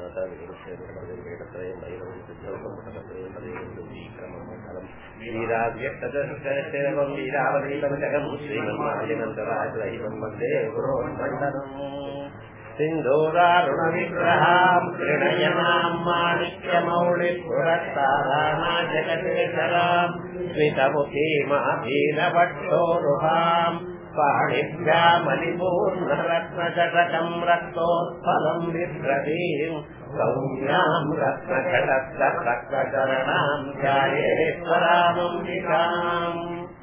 வீராவியம் வீராவதீபம் ஸ்ரீமன்மாஜனந்தராஜைவம் வந்தே குரோன்மண்டலம் सिन्दूरारुणविग्रहाम् प्रणयनाम् माणिक्यमौलिपुरस्ताराणा जगदेशराम् स्मितमुखीमाधीनभट्टोरुहाम् पाणिभ्यामलिपूर्णरत्नजटकम् रक्तोत्फलम् बिभ्रतीम् सौम्याम् रत्नघटस्य रत्नचरणाम् ध्यायेश्वरामम्बिकाम्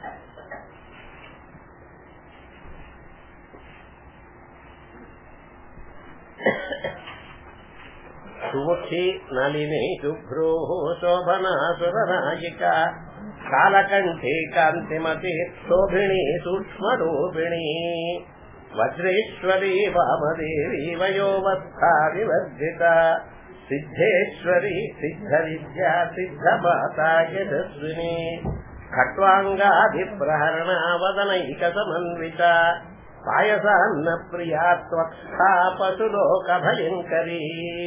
सुमुखी नलिनी शुभ्रूः शोभना सुरनायिका कालकण्ठी कान्तिमती शोभिणी सूक्ष्मरूपिणी वज्रेश्वरी वामदेवी वयोवस्था विवर्जिता सिद्धेश्वरी सिद्धविद्या सिद्धमाता यशस्विनी खट्वाङ्गाभिप्रहरणा वदनैकसमन्विता पायसान्न प्रिया त्वक्षा पशुलोकभयङ्करी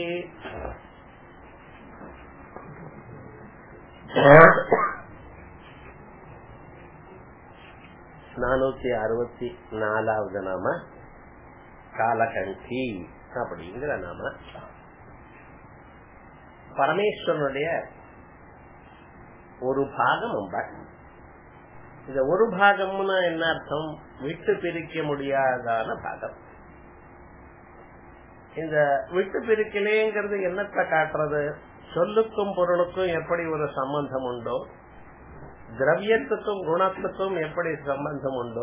நானூத்தி அறுபத்தி நாலாவது நாம காலகண்டி அப்படிங்கிற நாம பரமேஸ்வரனுடைய ஒரு பாகம் அம்பாள் இந்த ஒரு பாகம்னா என்ன அர்த்தம் விட்டு பிரிக்க முடியாதான பாகம் இந்த விட்டு பிரிக்கலேங்கிறது என்னத்தை காட்டுறது சொல்லுக்கும் பொருளுக்கும் எப்படி ஒரு சம்பந்தம் உண்டோ திரவியத்துக்கும் குணத்துக்கும் எப்படி சம்பந்தம் உண்டோ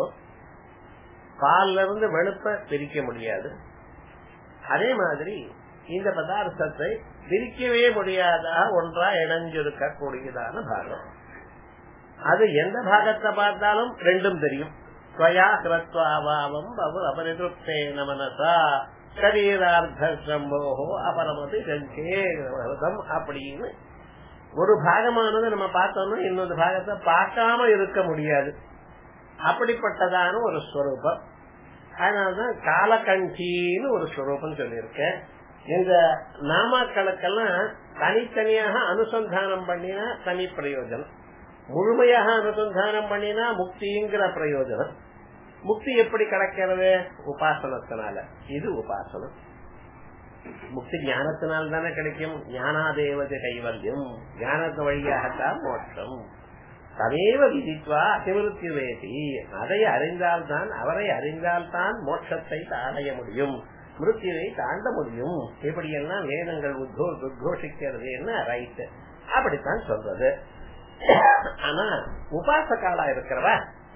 பால்ல இருந்து வெளுப்ப பிரிக்க முடியாது அதே மாதிரி இந்த பதார்த்தத்தை பிரிக்கவே முடியாதா ஒன்றா இணைஞ்சிருக்க கூடியதான பாகம் அது எந்த பாகத்தை பார்த்தாலும் ரெண்டும் தெரியும் ஸ்வயா கிருத்வாபாவம் பவு அபரிதுப்தேன மனசா சரீரார்த்த சம்போகோ அபரமதி கஞ்சேதம் அப்படின்னு ஒரு பாகமானது நம்ம பார்த்தோம்னா இன்னொரு பாகத்தை பார்க்காம இருக்க முடியாது அப்படிப்பட்டதான ஒரு ஸ்வரூபம் அதனாலதான் காலகண்டின்னு ஒரு ஸ்வரூபம் சொல்லியிருக்கேன் இந்த நாமாக்களுக்கெல்லாம் தனித்தனியாக அனுசந்தானம் பண்ணினா தனி பிரயோஜனம் முழுமையாக அனுசந்தானம் பண்ணினா முக்திங்கிற பிரயோஜனம் முக்தி எப்படி கிடைக்கிறது உபாசனத்தினால இது உபாசனம் முக்தி ஞானத்தினால் தானே கிடைக்கும் ஞானாதேவத கைவல்யம் ஞானத்து வழியாகத்தான் மோட்சம் தமேவ விதித்வா அபிவிருத்தி வேதி அதை அறிந்தால்தான் அவரை அறிந்தால்தான் மோட்சத்தை அடைய முடியும் மிருத்தியை தாண்ட முடியும் இப்படி எல்லாம் வேதங்கள் உத்கோஷிக்கிறது என்ன ரைட் அப்படித்தான் சொல்றது ஆனா உபாசகாலா இருக்கிறவ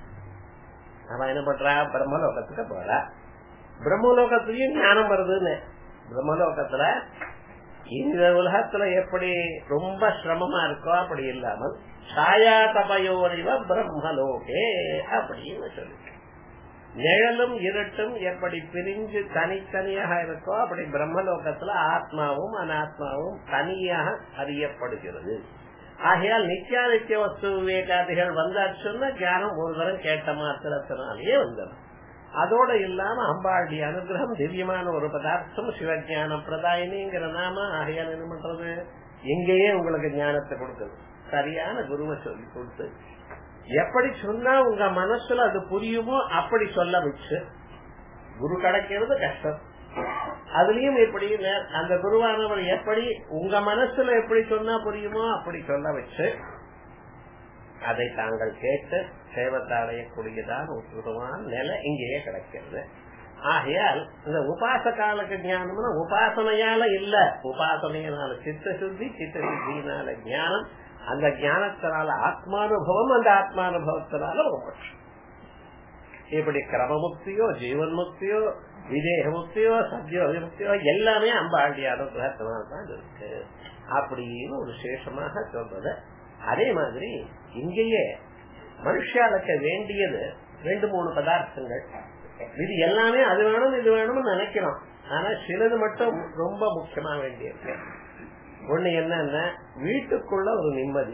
அவன் என்ன பண்றா பிரம்மலோகத்துக்கு போறா பிரம்மலோகத்திலயும் ஞானம் வருதுன்னு பிரம்மலோகத்துல இந்த உலகத்துல எப்படி ரொம்ப சிரமமா இருக்கோ அப்படி இல்லாமல் சாயா தபயோரிவ பிரம்மலோகே அப்படின்னு சொல்லிட்டு நிழலும் இருட்டும் எப்படி பிரிஞ்சு தனித்தனியாக இருக்கோ அப்படி பிரம்மலோகத்துல ஆத்மாவும் அனாத்மாவும் தனியாக அறியப்படுகிறது ஆகையால் நித்தியாதித்ய வஸ்து விவேகாதிகள் வந்தாச்சுன்னா ஞானம் ஒரு தரம் கேட்ட மாத்திரத்தினாலேயே வந்தது அதோட இல்லாம அம்பாளுடைய அனுகிரகம் திவ்யமான ஒரு பதார்த்தம் சிவஜான பிரதாயினிங்கிற நாம ஆகையால் என்ன பண்றது எங்கேயே உங்களுக்கு ஞானத்தை கொடுக்குது சரியான குருவை சொல்லி கொடுத்து எப்படி சொன்னா உங்க மனசுல அது புரியுமோ அப்படி சொல்ல வச்சு குரு கிடைக்கிறது கஷ்டம் அதுலயும் எப்படி அந்த குருவானவர் எப்படி உங்க மனசுல எப்படி சொன்னா புரியுமோ அப்படி சொல்ல வச்சு அதை தாங்கள் கேட்டு சேவத்தை அடையக்கூடியதான் உத்தரமான நிலை இங்கேயே கிடைக்கிறது ஆகையால் இந்த உபாசகாலுக்கு ஞானம்னா உபாசனையால இல்ல உபாசனையினால சித்த சுத்தி சித்த சுத்தினால ஞானம் அந்த ஞானத்தினால ஆத்மானுபவம் அந்த ஆத்மானுபவத்தினால மோட்சம் இப்படி கிரமமுக்தியோ ஜீவன் முக்தியோ விதேக முக்தியோ சத்யோ விமுக்தியோ எல்லாமே அம்பாண்டி அனுகிரகத்தினால்தான் இருக்கு அப்படின்னு ஒரு விசேஷமாக சொல்றது அதே மாதிரி இங்கேயே மனுஷாளுக்கு வேண்டியது ரெண்டு மூணு பதார்த்தங்கள் இது எல்லாமே அது வேணும் இது வேணும்னு நினைக்கிறோம் ஆனா சிலது மட்டும் ரொம்ப முக்கியமா வேண்டியிருக்கு ஒண்ணு என்னன்னா வீட்டுக்குள்ள ஒரு நிம்மதி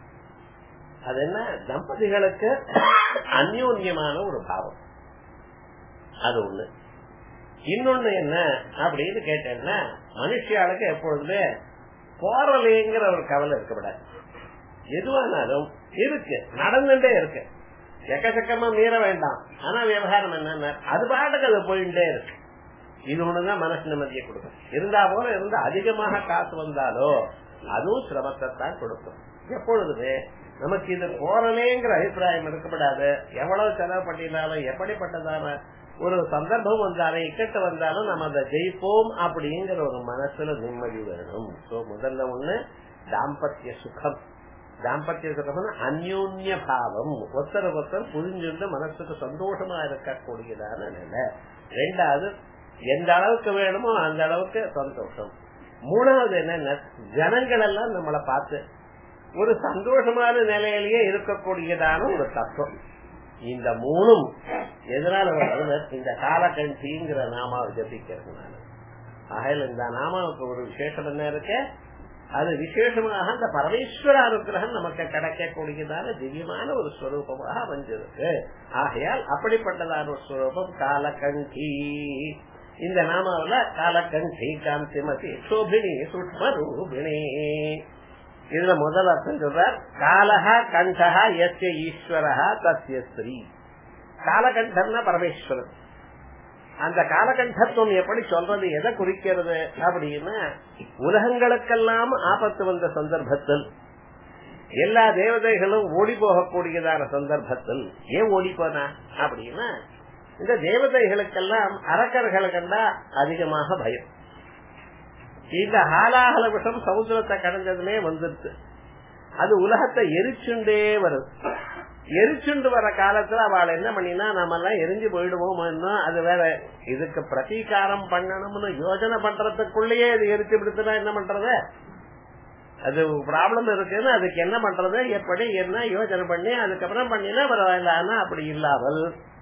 அது என்ன தம்பதிகளுக்கு அந்யோன்யமான ஒரு பாவம் அது ஒண்ணு இன்னொன்னு என்ன அப்படின்னு கேட்டேன்னா மனுஷியாளுக்கு எப்பொழுதுமே போறலைங்கிற ஒரு கவலை இருக்கப்படாது எதுவானாலும் இருக்கு நடந்துட்டே இருக்கு எக்கச்சக்கமா மீற வேண்டாம் ஆனா விவகாரம் என்னன்னா அது பாட்டுக்கு அது போயிட்டே இருக்கு இது ஒண்ணுதான் மனசு நிம்மதியை கொடுக்கும் இருந்தா போல இருந்தா அதிகமாக காசு வந்தாலோ அதுவும் சிரமத்தை தான் கொடுக்கும் எப்பொழுதுமே நமக்கு இது போறலேங்கிற அபிப்பிராயம் இருக்கப்படாது எவ்வளவு செலவு பண்ணினாலும் எப்படிப்பட்டதான ஒரு சந்தர்ப்பம் வந்தாலும் இக்கட்டு வந்தாலும் நம்ம அதை ஜெயிப்போம் அப்படிங்கிற ஒரு மனசுல நிம்மதி வேணும் சோ முதல்ல ஒண்ணு தாம்பத்திய சுகம் தாம்பத்திய சுகம்னு அந்யோன்ய பாவம் ஒருத்தர் ஒருத்தர் புரிஞ்சுண்டு மனசுக்கு சந்தோஷமா இருக்கக்கூடியதான நிலை ரெண்டாவது எந்த அளவுக்கு வேணுமோ அந்த அளவுக்கு சந்தோஷம் மூணாவது என்னன்னா ஜனங்கள் எல்லாம் நம்மளை பார்த்து ஒரு சந்தோஷமான நிலையிலேயே இருக்கக்கூடியதான ஒரு தத்துவம் இந்த மூணும் எதனால வருது இந்த காலகண்டிங்கிற நாமாவை ஜபிக்கிறதுனால ஆகையில் இந்த நாமாவுக்கு ஒரு விசேஷம் என்ன இருக்கு அது விசேஷமாக அந்த பரமேஸ்வர அனுகிரகம் நமக்கு கிடைக்கக்கூடியதான திவ்யமான ஒரு ஸ்வரூபமாக அமைஞ்சிருக்கு ஆகையால் அப்படிப்பட்டதான ஒரு ஸ்வரூபம் காலகண்டி இந்த நாமாவில காலகண்டி காந்திமதி சோபினி சுஷ்ம ரூபிணி இதுல முதல் அர்த்தம் சொல்றார் காலஹா கண்டஹா எஸ்ய ஈஸ்வரஹா தஸ்ய ஸ்ரீ காலகண்டன்னா பரமேஸ்வரன் அந்த காலகண்டத்துவம் எப்படி சொல்றது எதை குறிக்கிறது அப்படின்னா உலகங்களுக்கெல்லாம் ஆபத்து வந்த சந்தர்ப்பத்தில் எல்லா தேவதைகளும் ஓடி போகக்கூடியதான சந்தர்ப்பத்தில் ஏன் ஓடி போனா அப்படின்னா இந்த தேவதைகளுக்கெல்லாம் அரக்கர்களை கண்டா அதிகமாக பயம் இந்த ஹாலாகல விஷம் சமுத்திரத்தை கடந்ததுமே வந்துருச்சு அது உலகத்தை எரிச்சுண்டே வருது எரிச்சுண்டு வர காலத்துல அவள் என்ன பண்ணினா நம்ம எல்லாம் எரிஞ்சு போயிடுவோம் அது வேற இதுக்கு பிரதீகாரம் பண்ணணும்னு யோஜனை பண்றதுக்குள்ளேயே இது எரிச்சு விடுத்துனா என்ன பண்றது அது ப்ராப்ளம் இருக்குன்னு அதுக்கு என்ன பண்றது எப்படி என்ன யோசனை பண்ணி அதுக்கப்புறம் பண்ணினா பரவாயில்ல ஆனா அப்படி இல்லாமல்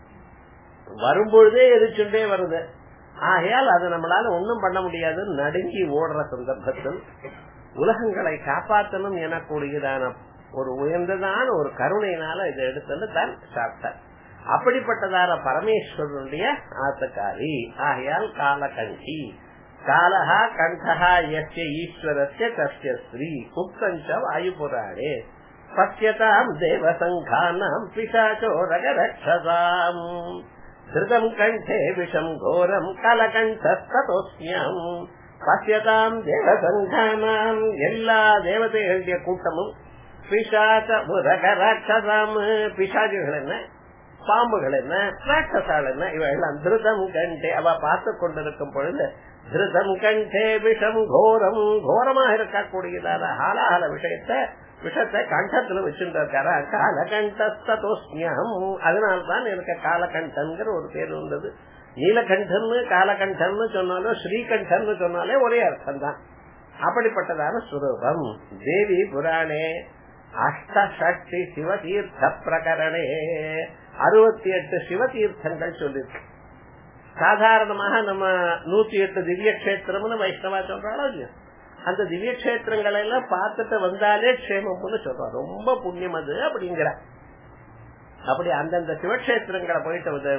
வரும்பொழுதே எரிச்சுண்டே வருது ஆகையால் அது நம்மளால ஒண்ணும் பண்ண முடியாது நடுங்கி ஓடுற சந்தர்ப்பத்தில் உலகங்களை காப்பாற்றணும் எனக்கூடியதான ஒரு உயர்ந்ததான ஒரு கருணையினால இதை எடுத்துட்டு தான் சாப்பிட்டார் அப்படிப்பட்டதான பரமேஸ்வரனுடைய ஆத்தக்காரி ஆகையால் காலகண்டி காலஹா கண்டஹா எஸ்ய ஈஸ்வரஸ்ய தஸ்ய ஸ்ரீ உக்தஞ்ச வாயு புராணே பசியதாம் தேவசங்கானாம் பிசாச்சோ ரகரக்ஷசாம் திருதம் கண்டே விஷம் கோரம் கலகண்டஸ்தோஸ்மியம் பசியதாம் தேவசங்கானாம் எல்லா தேவதைகளுடைய கூட்டமும் பிசாச்ச ராட்சசாம் பிசாஜுகள் என்ன பாம்புகள் என்ன ராட்சசால் என்ன இவையெல்லாம் திருதம் கண்டே அவ பார்த்து கொண்டிருக்கும் பொழுது திருதம் கண்டே விஷம் கோரம் கோரமா இருக்கக்கூடியதான ஹாலாஹல விஷயத்த விஷத்தை கண்டத்துல வச்சுருக்காரா காலகண்டஸ்தோஸ்மியம் அதனால்தான் எனக்கு காலகண்டன்கிற ஒரு பேர் வந்தது நீலகண்டன் காலகண்டன் சொன்னாலும் ஸ்ரீகண்டன் சொன்னாலே ஒரே அர்த்தம் தான் அப்படிப்பட்டதான சுரூபம் தேவி புராணே அஷ்டசக்தி சிவதீர்த்த பிரகரணே அறுபத்தி எட்டு சிவதீர்த்தங்கள் சொல்லிருக்கு சாதாரணமாக நம்ம நூத்தி எட்டு திவ்ய கஷேத்திரம்னு வைஷ்ணவா சொல்றாளோ இல்லையா அந்த திவ்ய கஷேத்திரங்களை எல்லாம் பார்த்துட்டு வந்தாலே க்ஷேமம்னு சொல்றோம் ரொம்ப புண்ணியம் அது அப்படிங்கிற அப்படி அந்தந்த சிவக்ஷேத்திரங்களை போயிட்டு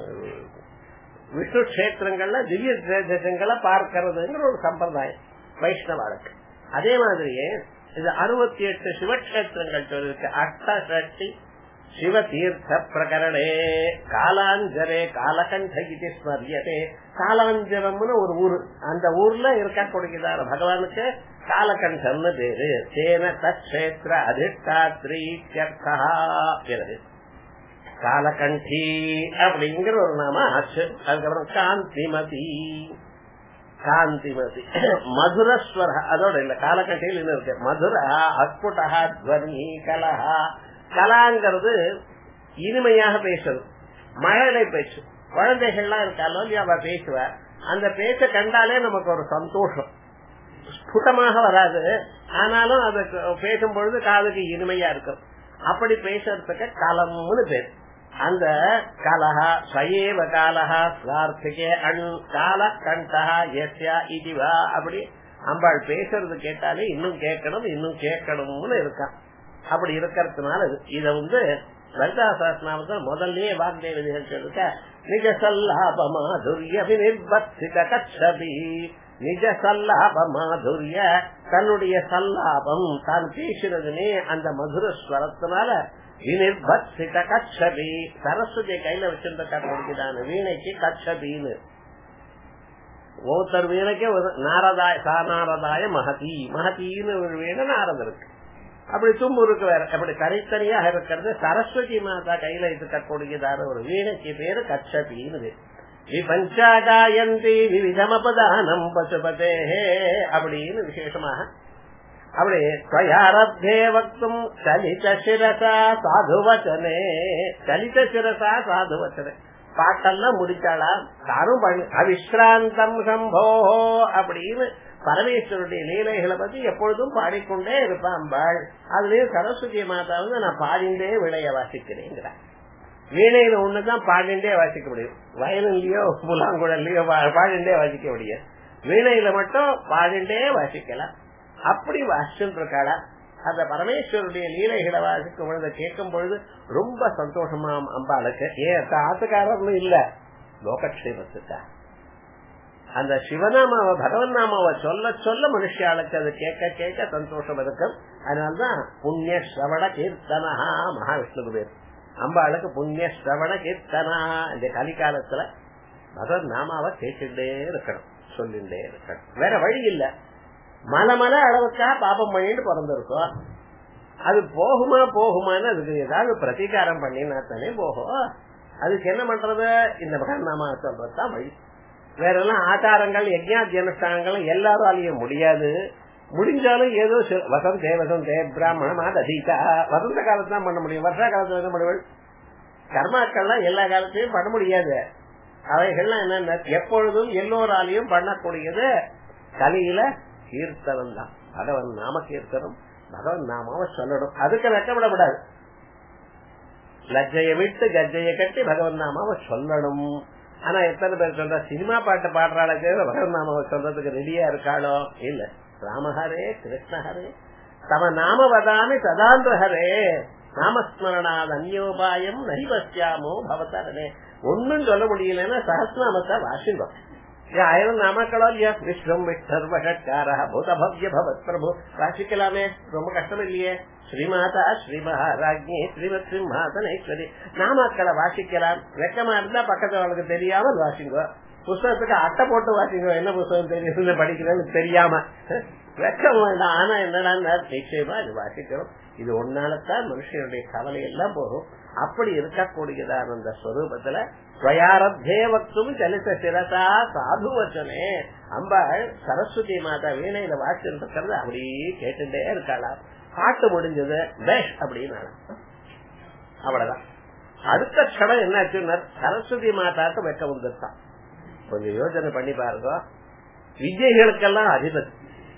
விஷ்ணு கஷேத்திரங்கள்ல திவ்ய தேசங்களை பார்க்கறதுங்கிற ஒரு சம்பிரதாயம் வைஷ்ணவாளுக்கு அதே மாதிரியே இது அறுபத்தி எட்டு சிவக்ஷேத்திரங்கள் சொல்லிருக்கு அஷ்டசக்தி சிவ தீர்த்த பிரகரணே காலாஞ்சரே காலகண்ட இது ஸ்மரியதே காலாஞ்சரம்னு ஒரு ஊரு அந்த ஊர்ல இருக்கக்கூடியதான பகவானுக்கு காலகண்டம்னு பேரு தேன தக்ஷேத்திர அதிஷ்டாத்ரி காலகண்டி அப்படிங்கிற ஒரு நாம ஆச்சு அதுக்கப்புறம் காந்திமதி காந்திமதி மதுரஸ்வர அதோட இல்ல காலகண்டியில் இன்னும் இருக்கு மதுரா அஸ்புடா துவனி கலஹா கலாங்கிறது இனிமையாக பேசுறது மழலை பேச்சு குழந்தைகள்லாம் இருக்காலோ இல்லையா அவ பேசுவ அந்த பேச்ச கண்டாலே நமக்கு ஒரு சந்தோஷம் ஸ்புட்டமாக வராது ஆனாலும் அது பேசும் பொழுது காதுக்கு இனிமையா இருக்கும் அப்படி பேசுறதுக்கு கலம்னு பேர் அந்த கலஹா சயேவ காலஹா சுவார்த்திகே அண் கால கண்டஹா எஸ்யா இதுவா அப்படி அம்பாள் பேசுறது கேட்டாலே இன்னும் கேட்கணும் இன்னும் கேட்கணும்னு இருக்கான் அப்படி இருக்கிறதுனால இத வந்து லலிதா சாஸ்திரநாமத்தில் முதல்லயே வாக்தேவ நிகழ்ச்சி இருக்க நிஜ சல்லாப மாதுரிய வினிர்வர்த்தித கச்சபி நிஜ சல்லாப மாதுரிய தன்னுடைய சல்லாபம் தான் பேசுறதுனே அந்த மதுர ஸ்வரத்தினால வினிர்வர்த்தித கச்சபி சரஸ்வதியை கையில வச்சிருந்த வீணைக்கு கச்சபின்னு ஒவ்வொருத்தர் வீணைக்கே நாரதாய சாநாரதாய மகதி மகதின்னு ஒரு வீணை நாரதம் இருக்கு அப்படி தும்புருக்கு வேற அப்படி தனித்தனியாக இருக்கிறது சரஸ்வதி மாதா கையில இருக்கக்கூடியதான ஒரு வீணைக்கு பேரு கச்சபின்னு விபஞ்சாகாயந்தி விவிதமபதானம் பசுபதே அப்படின்னு விசேஷமாக அப்படி ஸ்வயாரப்தே வக்தும் சலித சிரசா சாதுவச்சனே சலித சிரசா சாதுவச்சனே பாட்டெல்லாம் முடிச்சாளா தானும் அவிஸ்ராந்தம் சம்போ அப்படின்னு பரமேஸ்வருடைய லீலைகளை பத்தி எப்பொழுதும் பாடிக்கொண்டே இருப்பான் அம்பாள் அதுலயும் சரஸ்வதி மாதா வந்து நான் பாடிண்டே விளைய வாசிக்கிறேங்கிறான் வீணையில ஒண்ணுதான் பாடிண்டே வாசிக்க முடியும் வயலின்லயோ புல்லாங்குழல்லையோ பாடிண்டே வாசிக்க முடியாது வீணையில மட்டும் பாடிண்டே வாசிக்கலாம் அப்படி வாசிச்சுட்டு இருக்காளா அந்த பரமேஸ்வருடைய லீலைகளை வாசிக்கும் பொழுது கேட்கும் பொழுது ரொம்ப சந்தோஷமா அம்பாளுக்கு ஏன் ஆத்துக்காரர்னு இல்ல லோகக்ஷேமத்துக்கா அந்த சிவநாமாவ பகவன் நாமாவை சொல்ல சொல்ல மனுஷாளுக்கு அது கேட்க கேட்க சந்தோஷம் இருக்கும் அதனால்தான் புண்ணிய ஸ்ரவண கீர்த்தனா மகாவிஷ்ணுக்கு பேர் அம்பாளுக்கு புண்ணிய ஸ்ரவண கீர்த்தனா இந்த கலிகாலத்துல பகவன் நாமாவை கேட்டுட்டே இருக்கணும் சொல்லிண்டே இருக்கணும் வேற வழி இல்ல மலை மலை அளவுக்கா பாபம் பண்ணிட்டு பிறந்திருக்கோம் அது போகுமா போகுமான்னு அதுக்கு ஏதாவது பிரதீகாரம் பண்ணினா தானே போகும் அதுக்கு என்ன பண்றது இந்த பகவன் நாமா சொல்றதுதான் வழி வேற எல்லாம் ஆச்சாரங்கள் யஜ்யாத்தியனுஷ்டானங்கள் எல்லாரும் அழிய முடியாது முடிஞ்சாலும் ஏதோ வசந்தே வசந்தே பிராமணமா அதீதா வசந்த காலத்து தான் பண்ண முடியும் வருஷ காலத்துல என்ன பண்ணுவள் கர்மாக்கள்லாம் எல்லா காலத்திலயும் பண்ண முடியாது அவைகள்லாம் என்ன எப்பொழுதும் எல்லோராலையும் பண்ணக்கூடியது கலியில கீர்த்தனம் தான் பகவன் நாம கீர்த்தனம் பகவன் நாமாவை சொல்லணும் அதுக்கு வெட்டப்படக்கூடாது லஜ்ஜைய விட்டு கஜ்ஜைய கட்டி பகவன் நாமாவை சொல்லணும் ஆனா எத்தனை பேர் சொல்ற சினிமா பாட்டு பாடுறாளுக்கு பகவன் நாமாவை சொல்றதுக்கு ரெடியா இருக்காளோ இல்ல ராமஹரே கிருஷ்ணஹரே தம நாம வதாமி சதாந்திரஹரே நாமஸ்மரணாத் அந்யோபாயம் நைவசியாமோ பவதரனே ஒன்னும் சொல்ல முடியலன்னா சஹஸ்நாமத்தை வாசிங்கோ ஆயிரம் நாமக்களோ இல்லையா விஸ்வம் விஷ்ணர் வஷட்கார பூத பவ்ய பவத் பிரபு வாசிக்கலாமே ரொம்ப கஷ்டம் இல்லையே ஸ்ரீமாதா ஸ்ரீ மகாராஜ்ஞி ஸ்ரீமத் சிம்ஹாசனேஸ்வரி நாமக்களை வாசிக்கலாம் வெக்கமா இருந்தா பக்கத்துல அவளுக்கு தெரியாமல் வாசிங்கோ புஸ்தகத்துக்கு அட்டை போட்டு வாசிங்கோ என்ன புஸ்தகம் தெரியும் படிக்கிறேன்னு தெரியாம வெக்கம் வேண்டாம் ஆனா என்னடா நிச்சயமா இது வாசிக்கிறோம் இது ஒன்னாலத்தான் மனுஷனுடைய கவலை எல்லாம் போகும் அப்படி இருக்கக்கூடியதான அந்த ஸ்வரூபத்துல ஸ்வயாரத்தே வக்தும் சலித்த சிரசா சாது வச்சனே அம்பாள் சரஸ்வதி மாதா வீணையில வாசிட்டு இருக்கிறது அப்படியே கேட்டுட்டே இருக்காளா பாட்டு முடிஞ்சது பேஷ் அப்படின்னு அவ்வளவுதான் அடுத்த க்ஷணம் என்னாச்சுன்னா சரஸ்வதி மாதாக்கு வெக்க வந்துட்டான் கொஞ்சம் யோசனை பண்ணி பாருங்க விஜய்களுக்கெல்லாம் அதிபதி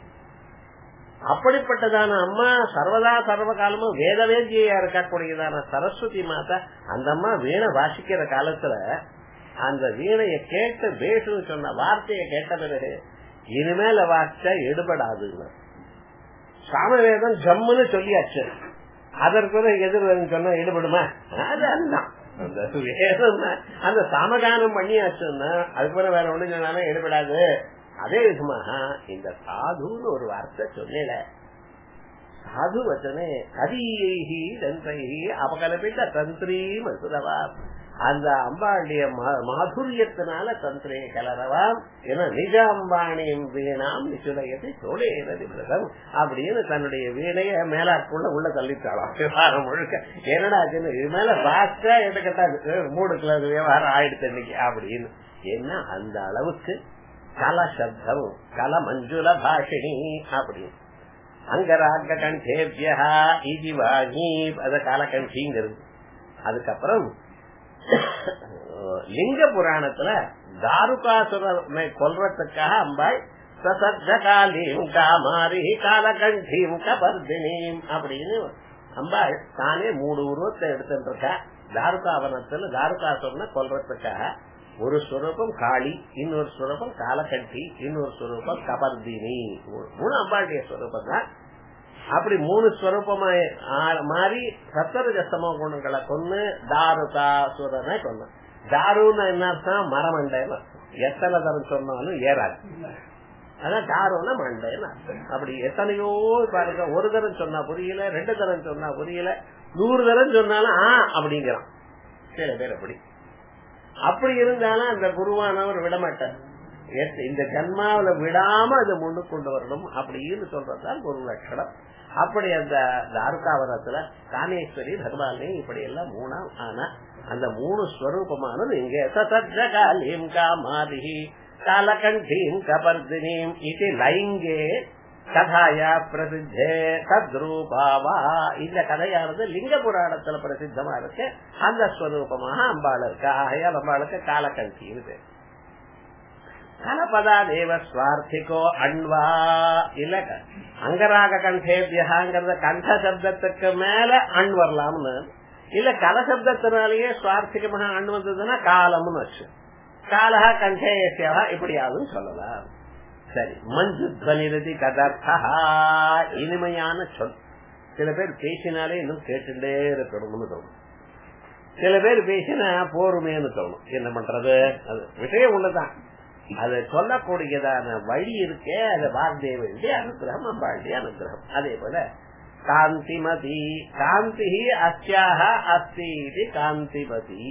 அப்படிப்பட்டதான அம்மா சர்வதா சர்வ காலமும் வேத வேதியா இருக்கக்கூடியதான சரஸ்வதி மாதா அந்த அம்மா வீணை வாசிக்கிற காலத்துல அந்த வீணைய கேட்டு பேசுன்னு சொன்ன வார்த்தையை கேட்ட பிறகு இனிமேல வாசிச்சா எடுபடாதுன்னு சாமவேதம் ஜம்முன்னு சொல்லியாச்சு அதற்கு எதிர் சொன்னா ஈடுபடுமா அது அதுதான் அந்த வேதம் அந்த சாமகானம் பண்ணியாச்சுன்னா அதுக்கு வேற ஒண்ணு சொன்னாலும் ஈடுபடாது அதே விதமாக இந்த சாதுன்னு ஒரு வார்த்தை சொல்லல சாது வச்சனே கதியைகி தந்தைகி அபகலப்பிட்ட தந்திரி மசுரவா அந்த அம்பாளுடைய மாதுரியத்தினால தந்திரையை கலரவாம் என நிஜ அம்பாணியும் வீணாம் நிச்சுதயத்தை சோழேனது விரதம் அப்படின்னு தன்னுடைய வீணைய மேலாக்குள்ள உள்ள தள்ளித்தாளாம் விவகாரம் முழுக்க என்னடா இது மேல பாஸ்டா எடுக்கட்டாது மூணு கிலோ விவகாரம் ஆயிடுச்சு இன்னைக்கு அப்படின்னு என்ன அந்த அளவுக்கு கல சப்தம் கல மஞ்சுல பாஷினி அப்படின்னு அங்கராக கண்டேபியா இது வாங்கி அத காலகண்டிங்கிறது அதுக்கப்புறம் லிங்க புராணத்துல தாருகாசுரனை கொல்றதுக்காக அம்பாள் சசஜகாலீம் காமாரி காலகண்டீம் கபர்தினீம் அப்படின்னு அம்பாள் தானே மூணு உருவத்தை எடுத்துட்டு இருக்கா தாருகாவனத்துல தாருகாசுரனை கொல்றதுக்காக ஒரு ஸ்வரூபம் காளி இன்னொரு ஸ்வரூபம் காலகண்டி இன்னொரு ஸ்வரூபம் கபர்தினி மூணு அம்பாளுடைய ஸ்வரூபம் தான் அப்படி மூணு ஸ்வரூபமா மாறி சத்தர ஜஸ்தமோ குணங்களை கொண்டு தாருகாசுரனை கொண்டு தாருன்னு என்ன அர்த்தம் மரமண்டைன்னு அர்த்தம் எத்தனை தரம் சொன்னாலும் ஏறாது அதான் தாருன்னா மண்டைன்னு அர்த்தம் அப்படி எத்தனையோ பாருங்க ஒரு தரம் சொன்னா புரியல ரெண்டு தரம் சொன்னா புரியல நூறு தரம் சொன்னாலும் ஆ அப்படிங்கிறான் சில பேர் அப்படி அப்படி இருந்தாலும் அந்த குருவானவர் விடமாட்டார் இந்த ஜன்மாவில விடாம அதை முன்னு கொண்டு வரணும் அப்படின்னு சொல்றதுதான் குரு லட்சணம் அப்படி அந்த தாருகாவரத்துல காமேஸ்வரி பகவானே இப்படி எல்லாம் மூணா ஆனா அந்த மூணு ஸ்வரூபமானது இங்க சசஜகாலீம் காமாதி காலகண்டீம் கபர்தினீம் இது லைங்கே கதாயா பிரசித்தே தத்ரூபாவா இந்த கதையானது லிங்க புராணத்துல பிரசித்தமா இருக்கு அந்த ஸ்வரூபமாக அம்பாள் இருக்கு ஆகையால் அம்பாளுக்கு காலகண்டி இருக்கு கலபதா தேவ சுவார்த்திகோ அண்வா இல்ல அங்கராக கண்டேபியகாங்கிறத கண்ட சப்தத்துக்கு மேல அண் வரலாம்னு இல்ல கல சப்தத்தினாலேயே சுவார்த்திகமாக அண் வந்ததுன்னா காலம்னு வச்சு காலஹா கண்டேசியா இப்படியாவது சொல்லலாம் சரி மஞ்சு துவனிரதி கதர்த்தா இனிமையான சொல் சில பேர் பேசினாலே இன்னும் கேட்டுட்டே இருக்கணும்னு தோணும் சில பேர் பேசினா போருமேன்னு தோணும் என்ன பண்றது அது விஷயம் ஒண்ணுதான் அது சொல்லக்கூடியதான வழி இருக்கே அது வாக்தேவனுடைய அனுகிரகம் அம்பாளுடைய அனுகிரகம் அதே போல காந்திமதி காந்தி அஸ்யாக அஸ்தி இது காந்திமதி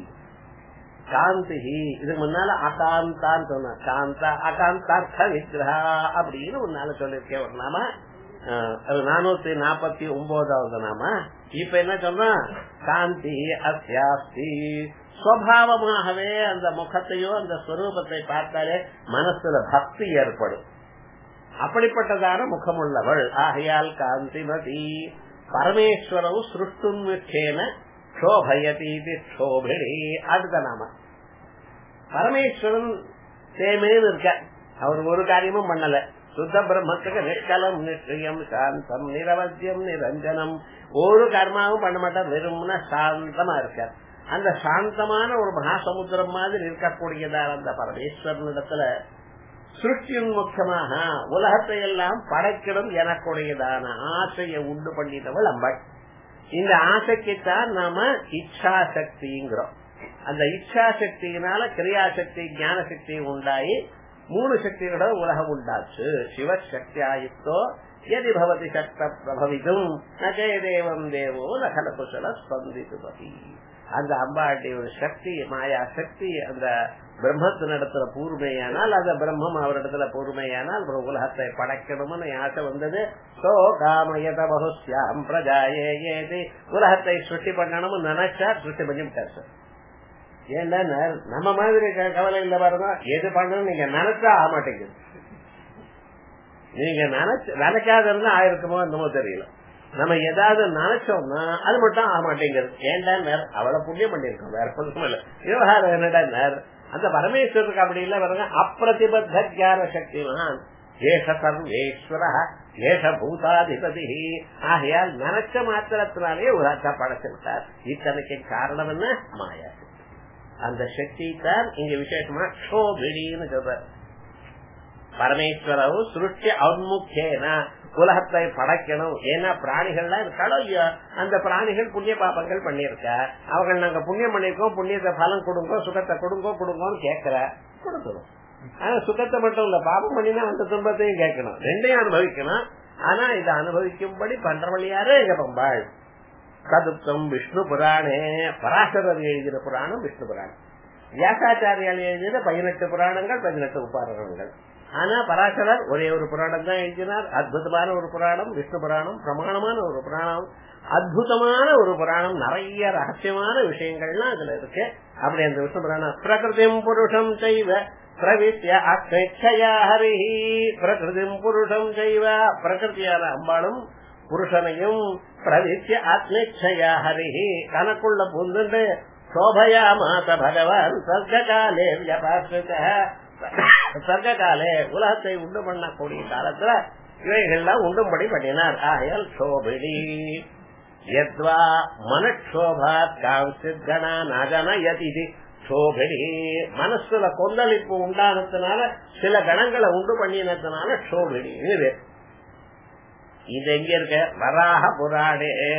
காந்தி இதுக்கு முன்னால அகாந்தான்னு சொன்ன காந்தா அகாந்தார்த்த விக்கிரகா அப்படின்னு முன்னால சொல்லிருக்கேன் ஒரு நாம அது நானூத்தி நாற்பத்தி ஒன்பதாவது நாம இப்ப என்ன சொல்றோம் காந்தி அஸ்யாஸ்தி சுவாவமாகவே அந்த முகத்தையோ அந்த ஸ்வரூபத்தை பார்த்தாலே மனசுல பக்தி ஏற்படும் அப்படிப்பட்டதான முகமுள்ளவள் ஆகையால் காந்திமதி பரமேஸ்வரவு சிருஷ்டுன்முக்கேன சோபயதி சோபிடி அடுத்த நாம பரமேஸ்வரன் சேமேன்னு இருக்க அவர் ஒரு காரியமும் பண்ணல சுத்த பிரம்மத்துக்கு நிஷ்கலம் நிஷ்யம் சாந்தம் நிரவத்தியம் நிரஞ்சனம் ஒரு கர்மாவும் பண்ண மாட்டார் வெறும்னா சாந்தமா இருக்கார் அந்த சாந்தமான ஒரு மகாசமுத்திரம் மாதிரி இருக்கக்கூடியதான அந்த பரமேஸ்வரனிடத்துல சிருஷ்டியின் முக்கியமாக உலகத்தை எல்லாம் படைக்கணும் எனக்குடையதான ஆசையை உண்டு பண்ணிட்டவள் அம்பாள் இந்த ஆசைக்குத்தான் நாம இச்சா சக்திங்கிறோம் அந்த இச்சா சக்தியினால கிரியாசக்தி ஞான சக்தி உண்டாயி மூணு சக்தியோட உலகம் உண்டாச்சு சிவசக்தி ஆயுத்தோ எதி பவதி சக்த பிரபவிதும் நஜய தேவம் தேவோ நகல குசல ஸ்பந்திதுபதி அந்த அம்பாளுடைய ஒரு சக்தி மாயா சக்தி அந்த பிரம்மத்தினிடத்துல பூர்மையானால் அந்த பிரம்மம் அவரிடத்துல பூர்மையானால் ஒரு உலகத்தை படைக்கணும்னு ஆசை வந்தது சோ காமயத பகுஸ்யாம் பிரஜாயே ஏதி உலகத்தை சுட்டி பண்ணணும்னு நினைச்சா சுட்டி பண்ணிவிட்டார் சார் ஏன்னா நம்ம மாதிரி கவலை இல்ல பாருங்க எது பண்ணணும் நீங்க நினைச்சா ஆக மாட்டேங்குது நீங்க நினைச்சு நினைக்காத இருந்தா ஆயிருக்குமோ என்னமோ தெரியல நம்ம ஏதாவது நினைச்சோம்னா அது மட்டும் ஆக மாட்டேங்கிறது ஏன்டா அவ்வளவு புண்ணியம் பண்ணிருக்கோம் வேற ஒன்றும் இல்ல விவகாரம் என்னடா அந்த பரமேஸ்வருக்கு அப்படி இல்ல பாருங்க அப்பிரதிபத்த ஜான சக்திமான் ஏஷ சர்வேஸ்வர ஏஷ பூதாதிபதி ஆகையால் நினைச்ச மாத்திரத்தினாலே உலகத்தை படைச்சிருக்கார் இத்தனைக்கு காரணம் என்ன மாயா அந்த சக்தி தான் இங்க விசேஷமா ஷோபிடின்னு சொல்ற பரமேஸ்வரவு சுருஷ்டி அவுன்முக்கேன உலகத்தை படைக்கணும் ஏன்னா பிராணிகள்லாம் இருக்காளோ இல்லையோ அந்த பிராணிகள் புண்ணிய பாபங்கள் பண்ணிருக்க அவங்க நாங்க புண்ணியம் பண்ணிருக்கோம் புண்ணியத்தை பலன் கொடுங்கோ சுகத்தை கொடுங்கோ கொடுங்கோன்னு கேட்கிற கொடுக்கணும் ஆனா சுகத்தை மட்டும் இல்ல பாபம் பண்ணினா அந்த துன்பத்தையும் கேட்கணும் ரெண்டையும் அனுபவிக்கணும் ஆனா இதை அனுபவிக்கும்படி பண்றவள் யாரு எங்க பம்பாள் சதுப்தம் விஷ்ணு புராணே பராசரர் எழுதின புராணம் விஷ்ணு புராணம் வியாசாச்சாரியால் எழுதின பதினெட்டு புராணங்கள் பதினெட்டு உபாரணங்கள் ஆனா பராசரர் ஒரே ஒரு புராணம் தான் எழுதினார் அற்புதமான ஒரு புராணம் விஷ்ணு புராணம் பிரமாணமான ஒரு புராணம் அற்புதமான ஒரு புராணம் நிறைய ரகசியமான விஷயங்கள்லாம் அதுல இருக்கு அப்படி அந்த விஷ்ணு புராணம் பிரகிருதிம் புருஷம் செய்வ பிரவித்ய அக்ஷயா ஹரிஹி பிரகிருதிம் புருஷம் செய்வ பிரகிருதியான அம்பாளும் புருஷனையும் பிரவித்ய ஆத்மேட்சயா ஹரிஹி தனக்குள்ள புந்துண்டு சோபயா மாத பகவான் சர்க்காலே வியபாசித்த சர்க்காலே உலகத்தை உண்டு பண்ணக்கூடிய காலத்துல இவைகள்லாம் உண்டும்படி பண்ணினார் ஆகையால் சோபிடி யத்வா மனக்ஷோபாத் காஞ்சித் கணா நகனயதி சோபிடி மனசுல கொந்தளிப்பு உண்டானதுனால சில கணங்களை உண்டு பண்ணினதுனால சோபிடி இது எங்க இருக்க வராக புராணே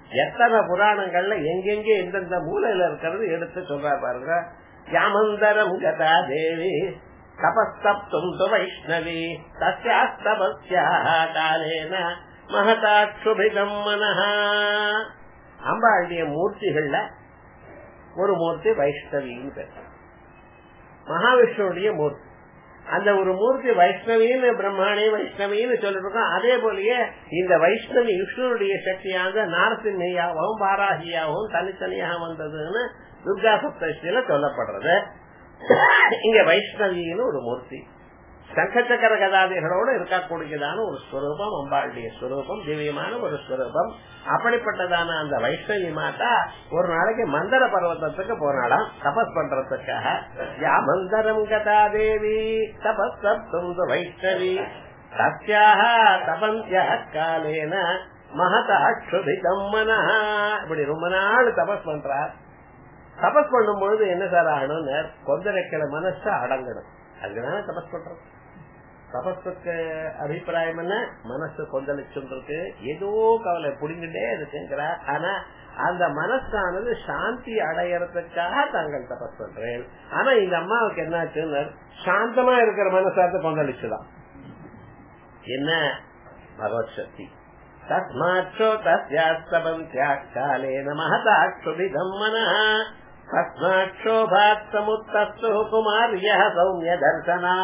எத்தனை புராணங்கள்ல எங்கெங்க எந்தெந்த மூலையில இருக்கிறது எடுத்து சொல்றா பாருங்க யாமந்தரம் கதா தேவி தபஸ்தப்தும் து வைஷ்ணவி தஸ்யாஸ்தபஸ்யா காலேன மகதாட்சுபிதம் மனஹா அம்பாளுடைய மூர்த்திகள்ல ஒரு மூர்த்தி வைஷ்ணவின்னு பேர் மகாவிஷ்ணுடைய மூர்த்தி அந்த ஒரு மூர்த்தி வைஷ்ணவின்னு பிரம்மாணி வைஷ்ணவின்னு சொல்லிருக்கோம் அதே போலயே இந்த வைஷ்ணவி விஷ்ணுடைய சக்தியாக நாரசிம்மையாகவும் பாராகியாகவும் தனித்தனியாக வந்ததுன்னு துர்கா சப்தஷ்டியில சொல்லப்படுறது இங்க வைஷ்ணவின்னு ஒரு மூர்த்தி சங்கச்சக்கர கதாதிகளோடு இருக்கக்கூடியதான ஒரு ஸ்வரூபம் அம்பாளுடைய ஸ்வரூபம் திவ்யமான ஒரு ஸ்வரூபம் அப்படிப்பட்டதான அந்த வைஷ்ணவி மாதா ஒரு நாளைக்கு மந்தர பர்வத்தத்துக்கு போனாலாம் தபஸ் பண்றதுக்காக யா மந்தரம் கதா தேவி தபஸ் சப்தும் வைஷ்ணவி சத்யாக தபந்தியா காலேன மகதாட்சுபிதம் மனஹ இப்படி ரொம்ப நாள் தபஸ் பண்றார் தபஸ் பண்ணும் பொழுது என்ன சார் ஆகணும்னு கொந்தரைக்கிற மனசு அடங்கணும் அதுக்குதானே தபஸ் பண்றோம் தபஸுக்கு அபிப்பிராயம் என்ன மனசு கொந்தளிச்சுருக்கு ஏதோ கவலை புடிங்கிட்டே இருக்குங்கிற ஆனா அந்த மனசானது சாந்தி அடையறதுக்காக தாங்கள் தபஸ் பண்றேன் ஆனா இந்த அம்மாவுக்கு என்னாச்சுன்னு சாந்தமா இருக்கிற மனசாத்து கொந்தளிச்சுதான் என்ன பகவத் சக்தி தஸ்மாச்சோ தஸ்யாஸ்தபம் தியாக்காலேன மகதாட்சுபிதம் மனः தஸ்மாட்சோபாத் சமுத்தஸ்து குமாரிய சௌமிய தர்சனா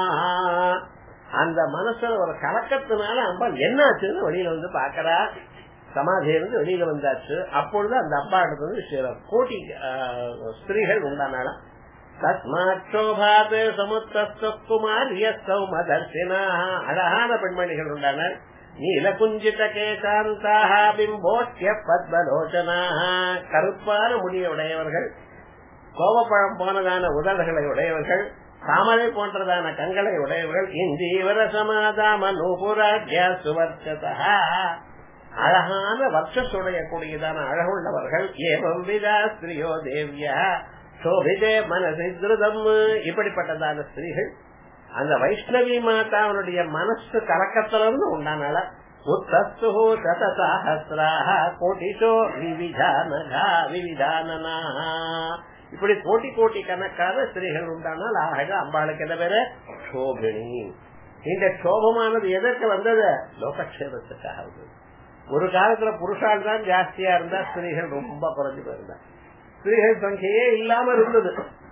அந்த மனசுல ஒரு கலக்கத்தினால அம்பாள் என்னாச்சுன்னு வெளியில வந்து பாக்குறா சமாதியிலிருந்து வெளியில வந்தாச்சு அப்பொழுது அந்த அப்பா எடுத்தது சில கோட்டி ஸ்திரீகள் உண்டானால தஸ்மாட்சோபாத் சமுத்தஸ்து குமாரிய சௌம தர்சினா அழகான பெண்மணிகள் உண்டான நீலகுஞ்சித கேசாந்தாக பிம்போக்கிய பத்மலோச்சனாக கருப்பான முடிய உடையவர்கள் கோபப்பழம் போனதான உதடுகளை உடையவர்கள் தாமரை போன்றதான கண்களை உடையவர்கள் இந்தீவர சமாதாம நூபுராஜ்யா சுவர்ச்சதா அழகான வர்ஷசுடைய கூடியதான அழகுள்ளவர்கள் ஏவம் விதா ஸ்திரியோ தேவியா சோபிதே மனசை திருதம் இப்படிப்பட்டதான ஸ்திரீகள் அந்த வைஷ்ணவி மாதாவுடைய மனசு கலக்கத்திலிருந்து உண்டானால உத்தஸ்து சதசாஹசிராக கோட்டிஷோ விவிதானகா விவிதானனா இப்படி கோட்டி கோட்டி கணக்கான ஸ்திரீகள் உண்டானால் ஆக அம்பாளுக்கு என்ன பேரு சோபிணி இந்த சோபமானது எதற்கு வந்தது லோகக்ஷேபத்துக்காக வந்தது ஒரு காலத்துல புருஷால் தான் ஜாஸ்தியா இருந்தா ஸ்திரீகள் ரொம்ப குறைஞ்சு போயிருந்தா ஸ்திரீகள் சங்கையே இல்லாம இருந்தது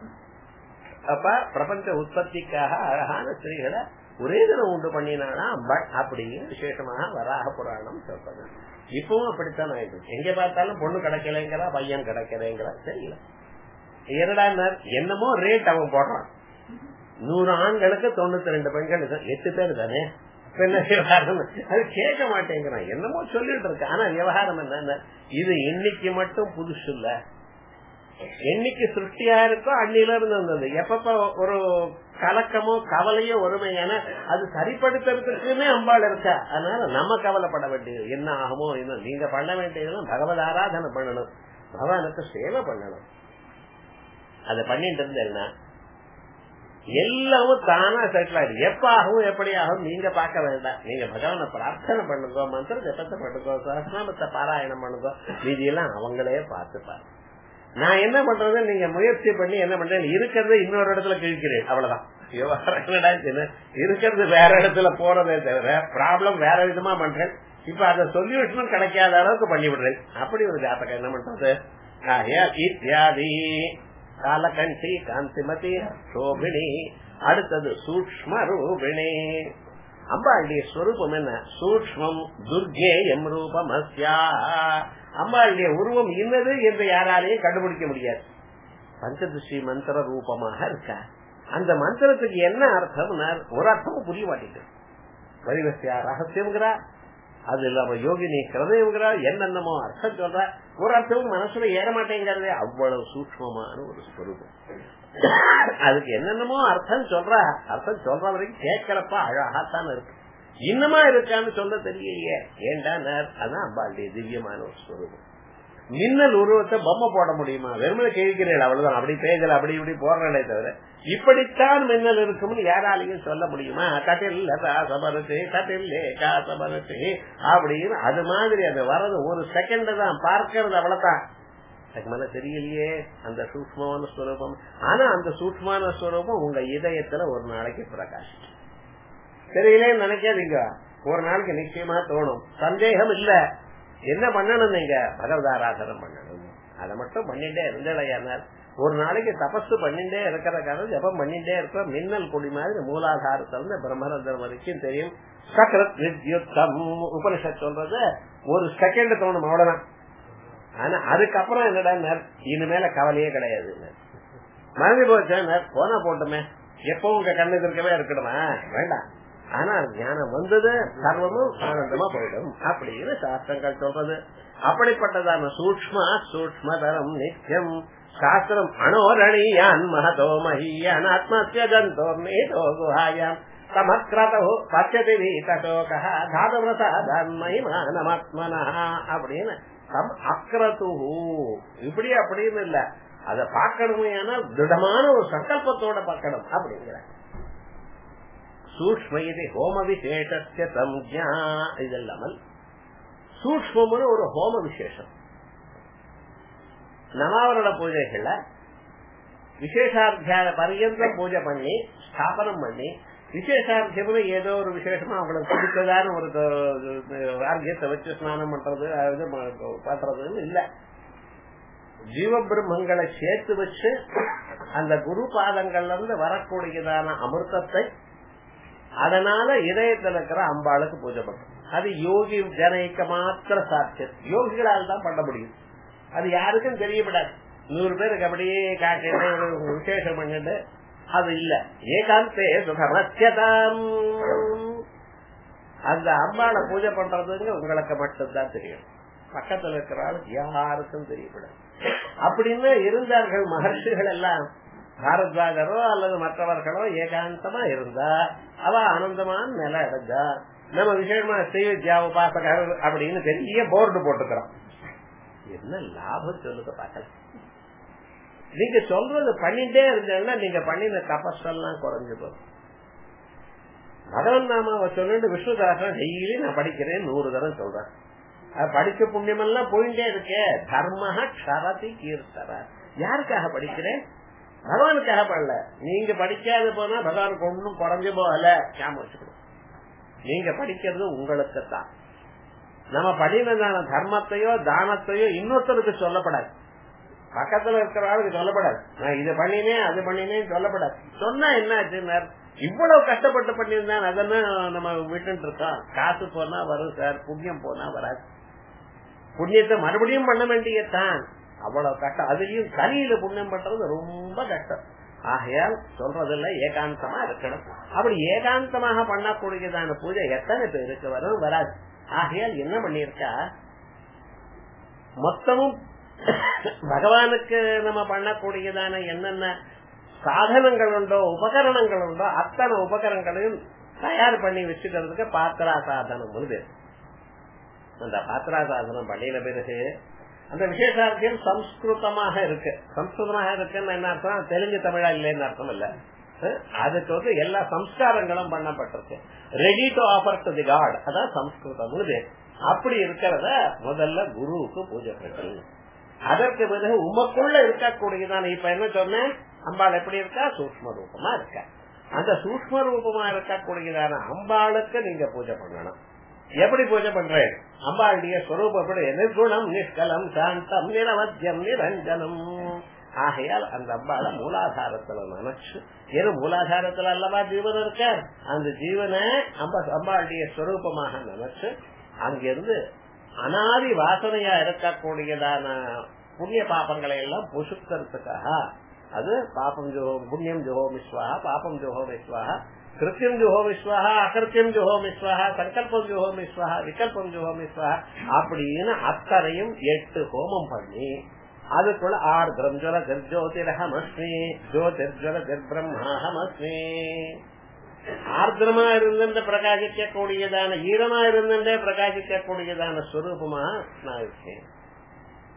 அப்ப பிரபஞ்ச உற்பத்திக்காக அழகான ஸ்திரீகளை ஒரே தினம் உண்டு பண்ணினானா அம்பாள் அப்படிங்கிற விசேஷமாக வராக புராணம் சொல்றது இப்பவும் அப்படித்தான் ஆயிடுச்சு எங்க பார்த்தாலும் பொண்ணு கிடைக்கலைங்கிறா பையன் கிடைக்கலைங்கிறா தெரியல என்னடா என்னமோ ரேட் அவன் போடுறான் நூறு ஆண்களுக்கு தொண்ணூத்தி ரெண்டு பெண்கள் எட்டு பேர் தானே என்ன விவகாரம் அது கேட்க மாட்டேங்கிறான் என்னமோ சொல்லிட்டு இருக்கு ஆனா விவகாரம் என்ன இது இன்னைக்கு மட்டும் புதுசு இல்ல என்னைக்கு சிருஷ்டியா இருக்கோ அன்னில இருந்து வந்தது எப்பப்ப ஒரு கலக்கமோ கவலையோ ஒருமையான அது சரிப்படுத்துறதுக்குமே அம்பாள் இருக்கா அதனால நம்ம கவலைப்பட வேண்டியது என்ன ஆகுமோ என்ன நீங்க பண்ண வேண்டியதெல்லாம் பகவத் ஆராதனை பண்ணணும் பகவானுக்கு சேவை பண்ணணும் அதை பண்ணிட்டு இருந்தேன்னா எல்லாமும் தானா செட்டில் ஆயிடும் எப்ப ஆகும் எப்படி ஆகும் நீங்க பார்க்க வேண்டாம் நீங்க பகவானை பிரார்த்தனை பண்ணுங்க மந்திர ஜபத்தை பண்ணுங்க சஹஸ்நாமத்தை பாராயணம் பண்ணுங்க மீதி எல்லாம் அவங்களே பார்த்துப்பாரு நான் என்ன பண்றது நீங்க முயற்சி பண்ணி என்ன பண்றேன் இருக்கிறத இன்னொரு இடத்துல கிழிக்கிறேன் அவ்வளவுதான் இருக்கிறது வேற இடத்துல போறதே தவிர ப்ராப்ளம் வேற விதமா பண்றேன் இப்ப அத சொல்யூஷனும் கிடைக்காத அளவுக்கு பண்ணி விடுறேன் அப்படி ஒரு ஜாத்தகம் என்ன பண்றது இத்தியாதி காலகண்டி காந்திமதி சோபிணி அடுத்தது சூக்ம ரூபிணி அம்பாளுடைய ஸ்வரூபம் என்ன சூக்மம் துர்கே எம் ரூபம் அஸ்யா அம்பாளுடைய உருவம் இன்னது என்று யாராலையும் கண்டுபிடிக்க முடியாது பஞ்சதுஷி மந்திர ரூபமாக இருக்கா அந்த மந்திரத்துக்கு என்ன அர்த்தம் ஒரு அர்த்தமும் புரிய மாட்டேங்குது வரிவசியா ரகசியம்ங்கிறா அது இல்லாம யோகினி கிருதயம்ங்கிறா என்னென்னமோ அர்த்தம் சொல்ற ஒரு அர்த்தமும் மனசுல ஏற மாட்டேங்கிறதே அவ்வளவு சூக்மமான ஒரு ஸ்வரூபம் அதுக்கு என்னென்னமோ அர்த்தம் சொல்ற அர்த்தம் சொல்ற வரைக்கும் கேட்கிறப்ப அழகாத்தான் இருக்கு இன்னமா இருக்கான்னு சொல்ல தெரியலையே ஏண்டா அதான் அம்பாளுடைய திவ்யமான ஒரு ஸ்வரூபம் மின்னல் உருவத்தை பொம்மை போட முடியுமா வெறுமனை கேட்கிறீர்கள் அவ்வளவுதான் அப்படி பேஜல அப்படி இப்படி போடுறே தவிர இப்படித்தான் மின்னல் இருக்கும்னு யாராலையும் சொல்ல முடியுமா கட்டில் காசபரத்து கட்டில் காசபரத்து அப்படின்னு அது மாதிரி அது வர்றது ஒரு செகண்ட் தான் பார்க்கறது அவ்வளவுதான் அதுக்கு மேல தெரியலையே அந்த சூக்மமான ஸ்வரூபம் ஆனா அந்த சூக்மமான ஸ்வரூபம் உங்க இதயத்துல ஒரு நாளைக்கு பிரகாஷம் தெரியலேன்னு நினைக்காதீங்க ஒரு நாளைக்கு நிச்சயமா தோணும் சந்தேகம் இல்ல என்ன பண்ணணும் நீங்க பகவதாராதனம் பண்ணணும் அதை மட்டும் பண்ணிட்டே இருந்தேன் ஒரு நாளைக்கு தபசு பண்ணிட்டே இருக்கிற காரணம் ஜபம் பண்ணிட்டே இருக்கிற மின்னல் கொடி மாதிரி மூலாதாரத்துல இருந்து பிரம்மரந்தர் வரைக்கும் தெரியும் சக்கரத் வித்யுத்தம் உபனிஷத் சொல்றது ஒரு செகண்ட் தோணும் அவ்வளவுதான் ஆனா அதுக்கப்புறம் என்னடா இனிமேல கவலையே கிடையாது மறந்து போச்சு போனா போட்டுமே எப்பவும் உங்க கண்ணு இருக்கவே இருக்கணுமா வேண்டாம் ஆனா ஞானம் வந்தது சர்வமும் ஆனந்தமா போயிடும் அப்படின்னு சாஸ்திரங்கள் சொல்றது அப்படிப்பட்டதான சூக்ம சூக்மதரம் நித்தியம் சாஸ்திரம் அணோரணியான் மகதோ மஹீயான் ஆத்மத்யஜந்தோ மேதோ குஹாயாம் சமக்ரதோ பச்சதி வீதசோக தாதவிரதான் மகிமானமாத்மனா அப்படின்னு சம் அக்ரது இப்படி அப்படின்னு இல்ல அத பாக்கணுமே திடமான ஒரு சங்கல்பத்தோட பார்க்கணும் அப்படிங்கிற சூக்ம இது ஹோம விசேஷ சம்ஜா இதெல்லாமல் சூக்மம்னு ஒரு ஹோம விசேஷம் நவாவரண பூஜைகள்ல விசேஷாத்தியான பரியந்தம் பூஜை பண்ணி ஸ்தாபனம் பண்ணி விசேஷார்த்தியம்னு ஏதோ ஒரு விசேஷமா அவங்களுக்கு பிடிச்சதான ஒரு ஆர்கியத்தை வச்சு ஸ்நானம் பண்றது இது பண்றதுன்னு இல்ல ஜீவ பிரம்மங்களை சேர்த்து வச்சு அந்த குரு பாதங்கள்ல இருந்து வரக்கூடியதான அமிர்தத்தை அதனால இதயத்தில் இருக்கிற அம்பாளுக்கு பூஜை பண்றோம் அது யோகி ஜனைக்க மாத்திர சாத்தியம் யோகிகளால் தான் பண்ண முடியும் அது யாருக்கும் தெரியப்படாது நூறு பேருக்கு அப்படியே காட்டிட்டு விசேஷம் பண்ணிட்டு அது இல்ல ஏகாந்தே சுகமத்தியதாம் அந்த அம்பாளை பூஜை பண்றதுங்க உங்களுக்கு மட்டும்தான் தெரியும் பக்கத்துல இருக்கிற ஆளுக்கு யாருக்கும் தெரியப்படாது அப்படின்னு இருந்தார்கள் மகர்ஷிகள் எல்லாம் பாரத்வாஜரோ அல்லது மற்றவர்களோ ஏகாந்தமா இருந்தா அவ ஆனந்தமான நிலை அடைஞ்சா நம்ம விசேஷமா ஸ்ரீ வித்யா உபாசகர் அப்படின்னு பெரிய போர்டு போட்டுக்கிறோம் என்ன லாபம் சொல்லுங்க பார்க்கலாம் நீங்க சொல்றது பண்ணிட்டே இருந்தேன்னா நீங்க பண்ணின தபஸெல்லாம் குறைஞ்சு போகும் பகவன் நாமாவை சொல்லிட்டு விஷ்ணுதாசன் டெய்லி நான் படிக்கிறேன் நூறு தரம் சொல்றேன் படிச்ச புண்ணியம் எல்லாம் போயிட்டே இருக்கே தர்மஹ க்ஷரதி கீர்த்தர யாருக்காக படிக்கிறேன் பகவானுக்காக பண்ணல நீங்க படிக்காத போனா பகவானுக்கு ஒன்னும் குறைஞ்சு போகல ஞாபகம் வச்சுக்கணும் நீங்க படிக்கிறது உங்களுக்கு தான் நம்ம பண்ணினதான தர்மத்தையோ தானத்தையோ இன்னொருத்தருக்கு சொல்லப்படாது பக்கத்துல இருக்கிற ஆளுக்கு சொல்லப்படாது நான் இதை பண்ணினேன் அது பண்ணினேன் சொல்லப்படாது சொன்னா என்ன ஆச்சுன்னா இவ்வளவு கஷ்டப்பட்டு பண்ணியிருந்தேன் அதெல்லாம் நம்ம விட்டு இருக்கோம் காசு போனா வரும் சார் புண்ணியம் போனா வராது புண்ணியத்தை மறுபடியும் பண்ண வேண்டியதான் அவ்வளவு கஷ்டம் அதுலயும் கலியில புண்ணியம் பண்றது ரொம்ப கஷ்டம் ஆகையால் சொல்றதில்ல ஏகாந்தமா இருக்கணும் அப்படி ஏகாந்தமாக பண்ணக்கூடியதான பூஜை எத்தனை பேருக்கு வரும் வராது ஆகையால் என்ன பண்ணிருக்கா மொத்தமும் பகவானுக்கு நம்ம பண்ணக்கூடியதான என்னென்ன சாதனங்கள் உண்டோ உபகரணங்கள் உண்டோ அத்தனை உபகரணங்களையும் தயார் பண்ணி வச்சுக்கிறதுக்கு பாத்திரா சாதனம் பேர் அந்த பாத்திரா சாதனம் பண்ணின பிறகு அந்த விசேஷார்த்தியம் சம்ஸ்கிருதமாக இருக்கு சம்ஸ்கிருதமாக இருக்குன்னு என்ன அர்த்தம் தெலுங்கு தமிழா இல்லைன்னு அர்த்தம் இல்ல அதுக்கு வந்து எல்லா சம்ஸ்காரங்களும் பண்ணப்பட்டிருக்கு ready to offer to the god அதான் சம்ஸ்கிருதம் அப்படி இருக்கிறத முதல்ல குருவுக்கு பூஜை பண்ணி அதற்கு பிறகு உமக்குள்ள இருக்கக்கூடியதான இப்ப என்ன சொன்னேன் அம்பாள் எப்படி இருக்கா சூக்ம ரூபமா இருக்கா அந்த சூக்ம ரூபமா இருக்கக்கூடியதான அம்பாளுக்கு நீங்க பூஜை பண்ணணும் எப்படி பூஜை பண்றேன் அம்பாளுடைய ஸ்வரூபம் எப்படி நிர்குணம் நிஷ்கலம் சாந்தம் நிரவத்தியம் நிரஞ்சனம் ஆகையால் அந்த அம்பாளை மூலாதாரத்துல நினைச்சு ஏன்னா மூலாதாரத்துல அல்லவா ஜீவன் இருக்க அந்த ஜீவனை அம்பா அம்பாளுடைய ஸ்வரூபமாக நினைச்சு அங்கிருந்து அனாதி வாசனையா இருக்கக்கூடியதான புண்ணிய பாப்பங்களை எல்லாம் புசுக்கிறதுக்காக அது பாப்பம் ஜோ புண்ணியம் ஜோஹோ விஸ்வாக பாப்பம் ஜோஹோ விஸ்வாக கிருத்தியம் ஜோஹோ விஸ்வாக அகிருத்தியம் ஜோஹோ விஸ்வாக சங்கல்பம் ஜோஹோ விஸ்வாக விகல்பம் ஜோஹோ விஸ்வாக அப்படின்னு அத்தனையும் எட்டு ஹோமம் பண்ணி அதுக்குள்ள ஆர்திரம் ஜுவல திர்ஜோதிரஹமஸ்மி ஜோதிர்ஜுவல திர்பிரம்மாஹமஸ்மி ஆர்திரமா இருந்த பிரகாசிக்க கூடியதான ஈரமா இருந்தே பிரகாசிக்க கூடியதான ஸ்வரூபமா நான் இருக்கேன்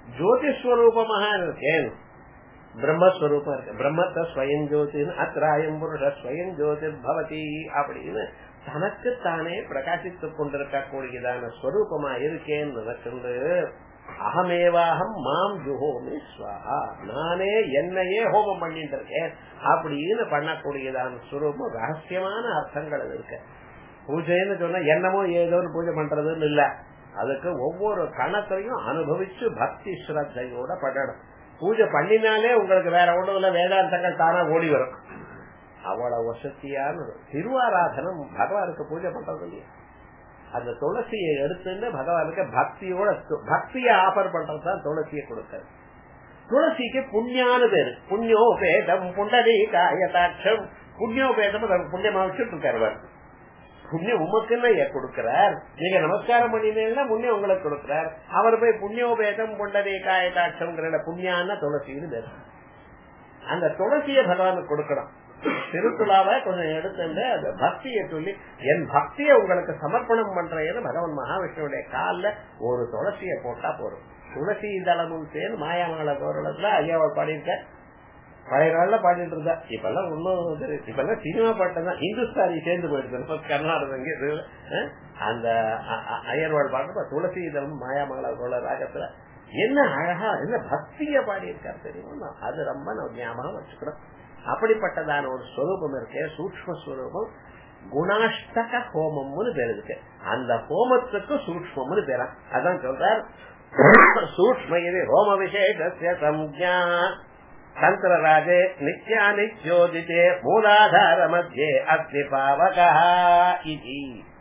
ஜோதிஸ்வரூபமாக இருக்கேன் பிரம்மஸ்வரூபம் இருக்கு பிரம்மத்தை ஸ்வயம் ஜோதின்னு அத்ராயம் புருஷ ஸ்வயம் ஜோதிர் பவதி அப்படின்னு தனக்குத்தானே பிரகாசித்துக் கொண்டிருக்கக்கூடியதான ஸ்வரூபமா இருக்கேன்னு நினைச்சிருந்து அகமேவாகம் மாம் ஜுஹோமி ஸ்வஹா நானே என்னையே ஹோமம் பண்ணிட்டு இருக்கேன் அப்படின்னு பண்ணக்கூடியதான ஸ்வரூபம் ரகசியமான அர்த்தங்கள் அது இருக்கு பூஜைன்னு சொன்னா என்னமோ ஏதோ ஒரு பூஜை பண்றதுன்னு இல்ல அதுக்கு ஒவ்வொரு கணத்தையும் அனுபவிச்சு பக்தி ஸ்ரத்தையோட பண்ணணும் பூஜை பண்ணினாலே உங்களுக்கு வேற ஒண்ணும் இல்ல வேதாந்தங்கள் தானா ஓடி வரும் அவ்வளவு வசதியான திருவாராதனம் பகவானுக்கு பூஜை பண்றது இல்லையா அந்த துளசியை எடுத்துட்டு பகவானுக்கு பக்தியோட பக்தியை ஆஃபர் பண்றதுதான் துளசியை கொடுக்கிறது துளசிக்கு புண்ணியான பேரு புண்ணியோபேதம் புண்டரி காயதாட்சம் புண்ணியோபேதம் புண்ணியமா வச்சுட்டு இருக்காரு புண்ணியம் உமக்குன்னு கொடுக்கிறார் நீங்க நமஸ்காரம் பண்ணினீங்கன்னா புண்ணியம் உங்களுக்கு கொடுக்கிறார் அவர் போய் புண்ணியோபேதம் புண்டரி காயதாட்சம் புண்ணியான துளசின்னு பேரு அந்த துளசியை பகவானுக்கு கொடுக்கணும் திருத்துழாவை கொஞ்சம் எடுத்து அந்த பக்தியை சொல்லி என் பக்தியை உங்களுக்கு சமர்ப்பணம் பண்றேன்னு பகவான் மகாவிஷ்ணுடைய காலில் ஒரு துளசியை போட்டா போதும் துளசி தளமும் சேர்ந்து மாயாமங்கள கௌரவத்துல ஐயாவை பாடியிருக்க பழைய நாள்ல பாடிட்டு இருந்தா இப்பெல்லாம் ஒன்னும் இப்பெல்லாம் சினிமா பாட்டு தான் இந்துஸ்தானி சேர்ந்து போயிடுது கர்நாடகம் அந்த ஐயர்வாள் பாட்டு துளசி தளம் மாயாமங்கள கௌரவ ராகத்துல என்ன அழகா என்ன பக்திய பாடி இருக்காரு தெரியுமா அது ரொம்ப நம்ம ஞாபகம் வச்சுக்கணும் அப்படிப்பட்டதான ஒரு ஸ்வரூபம் இருக்கு சூக்ம ஸ்வரூபம் குணாஷ்டக ஹோமம்னு பேர் இருக்கு அந்த ஹோமத்துக்கு சூக்மம்னு பேரா அதான் சொல்றார் சூக்ம இது ஹோம விசேஷ சம்ஜா தந்திரராஜே நித்யா நித்யோதிதே மூலாதார மத்தியே அஸ்தி பாவகா இது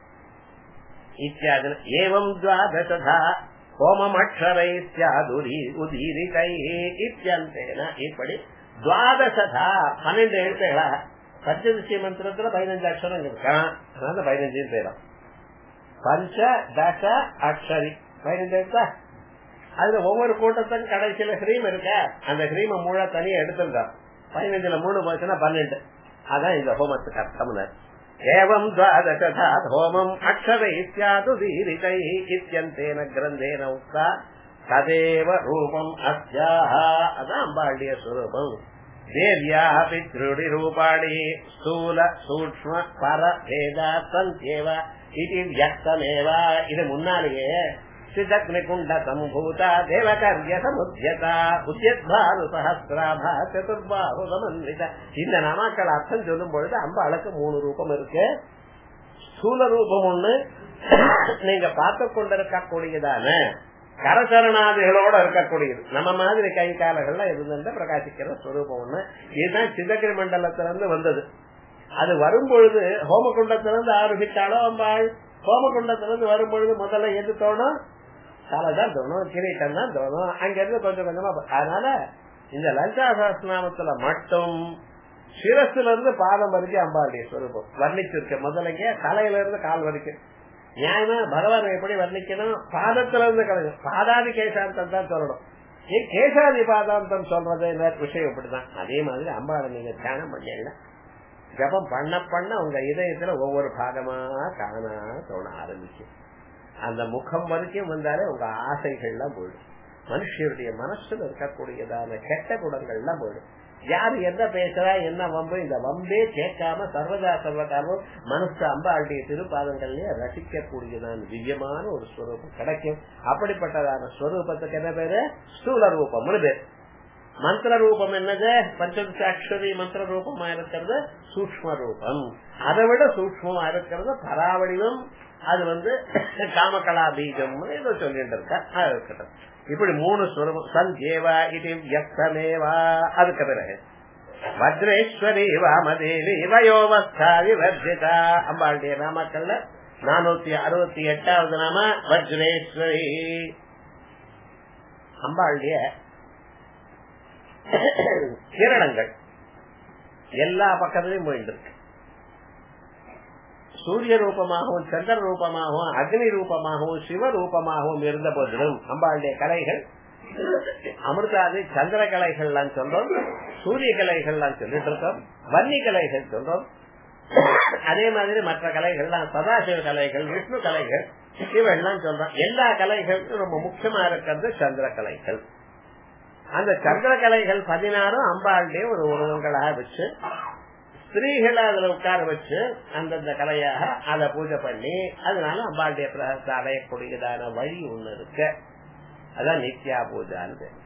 இத்தியாதி ஏவம் துவாதசதா ஹோமமக்ஷரை சியாதுரி உதீரிகை இத்தியந்தேன இப்படி துவாதசதா பன்னெண்டு எழுத்துகளா பஞ்சதிசி மந்திரத்துல பதினஞ்சு அக்ஷரம் இருக்கான் அதனால பதினஞ்சு பேரும் பஞ்ச தச அக்ஷரி பதினஞ்சு எழுத்தா அதுல ஒவ்வொரு கூட்டத்துக்கும் கடைசியில ஹ்ரீம் இருக்க அந்த ஹ்ரீம மூழ தனியா எடுத்திருந்தான் பதினஞ்சுல மூணு போச்சுன்னா பன்னெண்டு அதான் இந்த ஹோமத்துக்கு அர்த்தம் ஏவம் துவாதசதா ஹோமம் அக்ஷரை இத்தியாது வீரிகை இத்தியந்தேன கிரந்தேன உக்தா ததேவ ரூபம் அஸ்யாக அதான் அம்பாளுடைய ஸ்வரூபம் தேவியா பித்ருடி ரூபாணி ஸ்தூல சூக்ம பர பேதா சந்தேவ இது வியக்தமேவ இது முன்னாலேயே சிதக்னிகுண்ட சம்பூதா தேவகர்ய சமுத்தியதா உத்தியத்பாரு சஹசிராபா சதுர்பாரு சமன்வித இந்த நாமாக்கள் அர்த்தம் சொல்லும் பொழுது அம்பாளுக்கு மூணு ரூபம் இருக்கு ஸ்தூல ரூபம் ஒண்ணு நீங்க பார்த்து கொண்டிருக்கக்கூடியதான கரசரணாதிகளோட இருக்கக்கூடியது நம்ம மாதிரி கை காலங்கள்ல இருந்த பிரகாசிக்கிற ஸ்வரூபம் ஒண்ணு இதுதான் சிதகிரி மண்டலத்திலிருந்து வந்தது அது வரும்பொழுது ஹோமகுண்டத்திலிருந்து ஆரம்பித்தாலோ அம்பாள் ஹோமகுண்டத்திலிருந்து வரும்பொழுது முதல்ல எது தோணும் தலை தான் தோணும் கிரீட்டம் தான் தோணும் அங்க இருந்து கொஞ்சம் கொஞ்சமா அதனால இந்த லலிதா சஹஸ்நாமத்துல மட்டும் சிரசுல இருந்து பாதம் வரைக்கும் அம்பாளுடைய ஸ்வரூபம் வர்ணிச்சிருக்க முதல்ல தலையில இருந்து கால் வரைக்கும் நியாயமா பகவான் எப்படி வர்ணிக்கணும் பாதத்துல இருந்து கலக்கும் பாதாதி கேசாந்தம் தான் சொல்லணும் ஏன் கேசாதி பாதாந்தம் சொல்றது விஷயம் இப்படிதான் அதே மாதிரி அம்பாவை நீங்க தியானம் பண்ணல ஜபம் பண்ண பண்ண உங்க இதயத்துல ஒவ்வொரு பாகமா காண தோண ஆரம்பிக்கும் அந்த முகம் வரைக்கும் வந்தாலே உங்க ஆசைகள்லாம் போயிடும் மனுஷருடைய மனசுல இருக்கக்கூடியதான கெட்ட குணங்கள்லாம் போயிடும் யாரு என்ன பேசுறா என்ன வம்பு இந்த வம்பே கேட்காம சர்வதா சர்வகாலமும் மனசு அம்பாளுடைய திருப்பாதங்கள்லயே ரசிக்கக்கூடியதான திவ்யமான ஒரு ஸ்வரூபம் கிடைக்கும் அப்படிப்பட்டதான ஸ்வரூபத்துக்கு என்ன பேரு ஸ்தூல ரூபம்னு பேர் மந்திர ரூபம் என்னது பஞ்சசாட்சரி மந்திர ரூபமா இருக்கிறது சூக்ம ரூபம் அதை விட சூக்மமா இருக்கிறது பராவடிவம் அது வந்து காமகலா பீஜம் ஏதோ சொல்லிட்டு இருக்க இருக்கட்டும் இப்படி மூணு ஸ்வரூபம் சஞ்சேவா இது வியக்தமேவா அதுக்கு பிறகு வஜ்ரேஸ்வரி வாமதேவி வயோவஸ்தா விவர்ஜிதா அம்பாளுடைய நாமக்கல்ல நானூத்தி அறுபத்தி எட்டாவது நாம வஜ்ரேஸ்வரி அம்பாளுடைய கிரணங்கள் எல்லா பக்கத்திலையும் போயிட்டு இருக்கு சூரிய ரூபமாகவும் சந்திர ரூபமாகவும் அக்னி ரூபமாகவும் சிவ ரூபமாகவும் இருந்த போதிலும் அம்பாளுடைய கலைகள் அமிர்தாதி சந்திர கலைகள்லாம் சொல்றோம் சூரிய கலைகள்லாம் சொல்லிட்டு இருக்கோம் வன்னி கலைகள் சொல்றோம் அதே மாதிரி மற்ற கலைகள்லாம் சதாசிவ கலைகள் விஷ்ணு கலைகள் இவெல்லாம் சொல்றோம் எல்லா கலைகளுக்கும் ரொம்ப முக்கியமா இருக்கிறது சந்திர கலைகள் அந்த சந்திர கலைகள் பதினாறும் அம்பாளுடைய ஒரு உருவங்களாக வச்சு ஸ்திரீகளை அதுல உட்கார வச்சு அந்தந்த கலையாக அதை பூஜை பண்ணி அதனால அம்பாளுடைய பிரகத்தை அடையக்கூடியதான வழி ஒண்ணு இருக்கு அதான் நித்யா பூஜான்னு பேரு.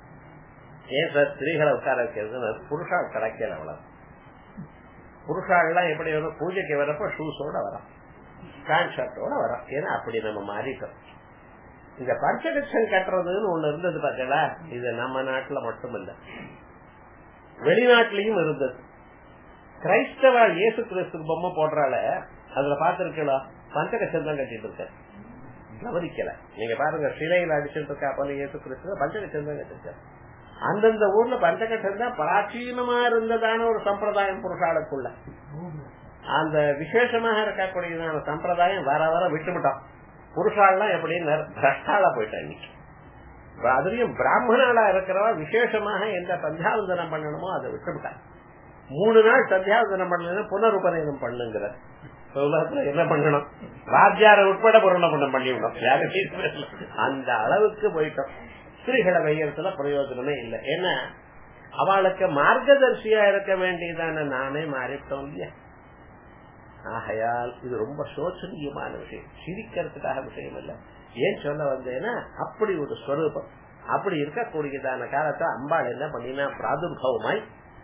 ஏன் சார் ஸ்திரீகளை உட்கார வைக்கிறது புருஷா கிடைக்கல அவ்வளவு புருஷாலாம் எப்படி வரும் பூஜைக்கு வரப்ப ஷூஸோட வரும் பேண்ட் ஷர்ட்டோட வரும் ஏன்னா அப்படி நம்ம மாறிட்டோம் இந்த பஞ்சலட்சம் கட்டுறதுன்னு ஒண்ணு இருந்தது பாத்தீங்களா இது நம்ம நாட்டுல மட்டும் இல்ல வெளிநாட்டிலயும் இருந்தது கிரைஸ்தவ இயேசு கிறிஸ்து பொம்மை போடுறால அதுல பாத்துருக்கலாம் பஞ்சகட்சம் தான் கட்டிட்டு இருக்க கவனிக்கல நீங்க பாருங்க சிலையில அடிச்சுட்டு இருக்கா போல இயேசு கிறிஸ்து பஞ்சகட்சம் தான் கட்டிருக்க அந்தந்த ஊர்ல பஞ்சகட்சம் தான் பிராச்சீனமா இருந்ததான ஒரு சம்பிரதாயம் புருஷாளுக்குள்ள அந்த விசேஷமாக இருக்கக்கூடியதான சம்பிரதாயம் வர வர விட்டுவிட்டோம் புருஷாலாம் எப்படின்னு பிரஷ்டால போயிட்டா இன்னைக்கு அதுலயும் பிராமணாலா இருக்கிறவா விசேஷமாக எந்த சந்தியாவந்தனம் பண்ணணுமோ அதை விட்டுவிட்டான் மூணு நாள் சந்தியாவந்தனம் பண்ணல புனருபநயனம் பண்ணுங்கிற உலகத்துல என்ன பண்ணணும் ராஜ்யார உட்பட புனருபணம் பண்ணிவிடும் அந்த அளவுக்கு போயிட்டோம் ஸ்திரீகளை வையறதுல பிரயோஜனமே இல்லை ஏன்னா அவளுக்கு மார்க்கதர்சியா இருக்க வேண்டியதான நானே மாறிட்டோம் இல்லையா ஆகையால் இது ரொம்ப சோச்சனீயமான விஷயம் சிரிக்கிறதுக்காக விஷயம் இல்ல ஏன் சொல்ல வந்தேன்னா அப்படி ஒரு ஸ்வரூபம் அப்படி இருக்கக்கூடியதான காலத்தை அம்பாள் என்ன பண்ணினா பிராதுர்பவமாய்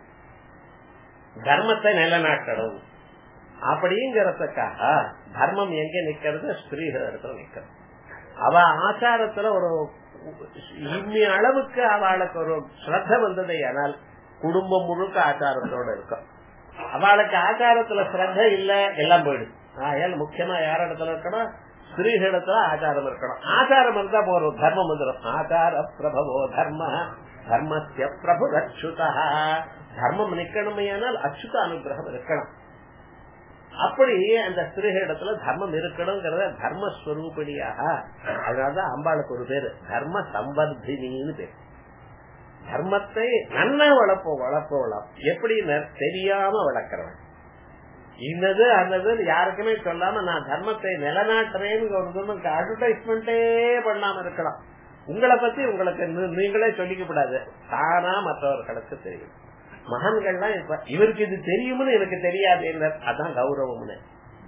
தர்மத்தை நிலநாட்டணும் அப்படிங்கறதுக்காக தர்மம் எங்க நிக்கிறது ஸ்திரீகள் இடத்துல நிக்கிறது அவ ஆச்சாரத்துல ஒரு இம்மி அளவுக்கு அவளுக்கு ஒரு ஸ்ரத்த வந்ததை ஆனால் குடும்பம் முழுக்க ஆச்சாரத்தோட இருக்கும் அவளுக்கு ஆச்சாரத்துல ஸ்ரத்த இல்ல எல்லாம் போயிடுது ஆயால் முக்கியமா யார் இடத்துல இருக்கணும் ஸ்திரீகளிடத்துல ஆச்சாரம் இருக்கணும் ஆச்சாரம் இருந்தா போறோம் தர்மம் வந்துடும் ஆச்சார பிரபவோ தர்ம தர்மத்திய பிரபு அச்சுதா தர்மம் நிக்கணுமையானால் அச்சுத அனுகிரகம் இருக்கணும் அப்படி அந்த ஸ்திரீகளிடத்துல தர்மம் இருக்கணுங்கிறத தர்மஸ்வரூபிணியாக அதனாலதான் அம்பாளுக்கு ஒரு பேரு தர்ம சம்பர்தினின்னு பேர் தர்மத்தை நன்னா வளர்ப்போம் வளர்ப்போம் எப்படி தெரியாம வளர்க்கிறவன் இன்னது அந்தது யாருக்குமே சொல்லாம நான் தர்மத்தை நிலநாட்டுறேன்னு அட்வர்டைஸ்மெண்டே பண்ணாம இருக்கலாம் உங்களை பத்தி உங்களுக்கு நீங்களே சொல்லிக்கப்படாது தானா மற்றவர்களுக்கு தெரியும் மகன்கள்லாம் இப்ப இவருக்கு இது தெரியும்னு எனக்கு தெரியாது அதான் கௌரவம்னு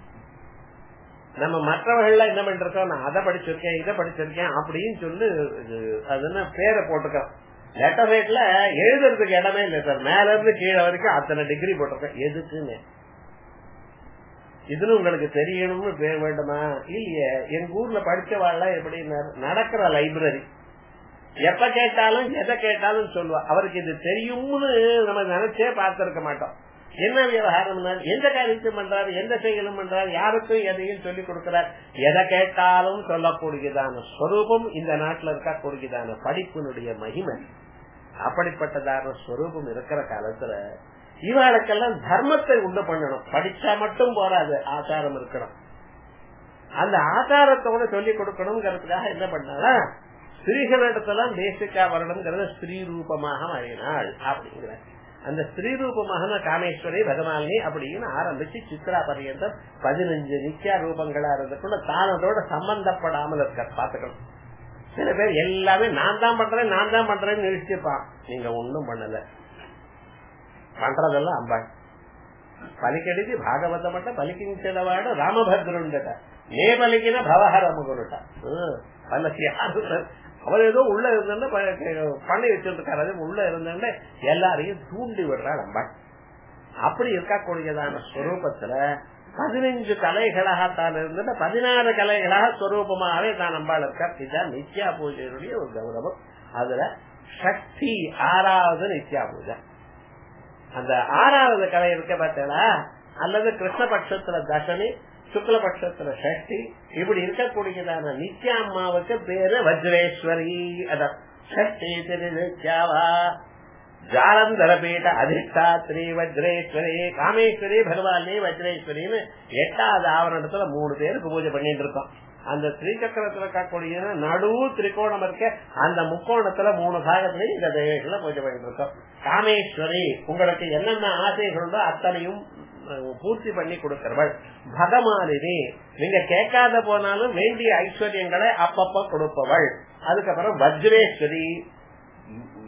நம்ம மற்றவர்கள் என்ன பண்ணிருக்கோம் நான் அதை படிச்சிருக்கேன் இதை படிச்சிருக்கேன் அப்படின்னு சொல்லி அதுன்னு பேரை போட்டுக்கிறோம் லெட்டர் ரேட்ல எழுதுறதுக்கு இடமே இல்லை சார் மேல இருந்து கீழே வரைக்கும் அத்தனை டிகிரி போட்டிருக்கேன் எதுக்குன்னு இதுன்னு உங்களுக்கு தெரியணும்னு பேர் வேண்டுமா இல்லையே எங்க ஊர்ல படிச்சவாள்லாம் எப்படி நடக்கிற லைப்ரரி எப்ப கேட்டாலும் எதை கேட்டாலும் சொல்லுவா அவருக்கு இது தெரியும்னு நம்ம நினைச்சே பார்த்திருக்க மாட்டோம் என்ன விவகாரம் எந்த காரியத்தையும் பண்றாரு எந்த செயலும் பண்றாரு யாருக்கும் எதையும் சொல்லிக் கொடுக்கிறார் எதை கேட்டாலும் சொல்லக்கூடியதான ஸ்வரூபம் இந்த நாட்டுல இருக்கக்கூடியதான படிப்பினுடைய மகிமை அப்படிப்பட்டதான ஸ்வரூபம் இருக்கிற காலத்துல இவாளுக்கெல்லாம் தர்மத்தை உண்டு பண்ணணும் படிச்சா மட்டும் போராது ஆச்சாரம் இருக்கணும் அந்த ஆச்சாரத்தோட சொல்லிக் கொடுக்கணுங்கிறதுக்காக என்ன பண்ணாலா ஸ்திரீகளிடத்தெல்லாம் பேசிக்கா வரணுங்கிறத ஸ்திரீ ரூபமாக மாறினாள் அப்படிங்கிற அந்த ஸ்திரீ ரூபமாக காமேஸ்வரி பகவானி அப்படின்னு ஆரம்பிச்சு சித்ரா பரியந்தம் பதினஞ்சு நித்யா ரூபங்களா இருந்ததுக்குள்ள தானதோட சம்பந்தப்படாமல் இருக்க பாத்துக்கணும் சில பேர் எல்லாமே நான் தான் பண்றேன் நான் தான் பண்றேன்னு நிறுத்திப்பான் நீங்க ஒண்ணும் பண்ணல பண்றதெல்லாம் அம்பாள் పలికెడిది భాగవతమట పలికించేవాడు రామభద్రుండట నే పలికిన భవహరముగురుట వాళ్ళకి யாரு அவர் ஏதோ உள்ள இருந்தா பண்ணி வச்சிருக்காரு அது உள்ள இருந்தா எல்லாரையும் தூண்டி விடுறாள் அம்பாள் அப்படி இருக்கக்கூடியதான ஸ்வரூபத்துல பதினஞ்சு கலைகளாக தான் இருந்துட்டு பதினாறு கலைகளாக ஸ்வரூபமாகவே தான் அம்பாள் இருக்கார் இதுதான் நித்யா பூஜையினுடைய ஒரு கௌரவம் அதுல சக்தி ஆறாவது நித்யா பூஜை அந்த ஆறாவது கலை இருக்க பார்த்தீங்களா அல்லது கிருஷ்ணபட்சத்துல தசமி சுக்லபட்சத்துல ஷஷ்டி இப்படி இருக்கக்கூடியதான நித்யா அம்மாவுக்கு பேரு வஜ்ரேஸ்வரி அதான் ஷஷ்டி திருச்சாவா ஜாலந்தர பீட அதிஷ்டாத்ரி வஜ்ரேஸ்வரி காமேஸ்வரி பகவானி வஜ்ரேஸ்வரின்னு எட்டாவது ஆவரணத்துல மூணு பேருக்கு பூஜை பண்ணிட்டு இருக்கோம் அந்த திரிசக்கரத்துல இருக்கக்கூடிய நடு திரிகோணம் இருக்க அந்த முக்கோணத்துல மூணு பாகத்திலையும் இந்த தேவைகளை பூஜை பண்ணிட்டு இருக்கோம் காமேஸ்வரி உங்களுக்கு என்னென்ன ஆசைகளோ அத்தனையும் பூர்த்தி பண்ணி கொடுக்கிறவள் பகமாலினி நீங்க கேட்காத போனாலும் வேண்டிய ஐஸ்வர்யங்களை அப்பப்ப கொடுப்பவள் அதுக்கப்புறம் வஜ்ரேஸ்வரி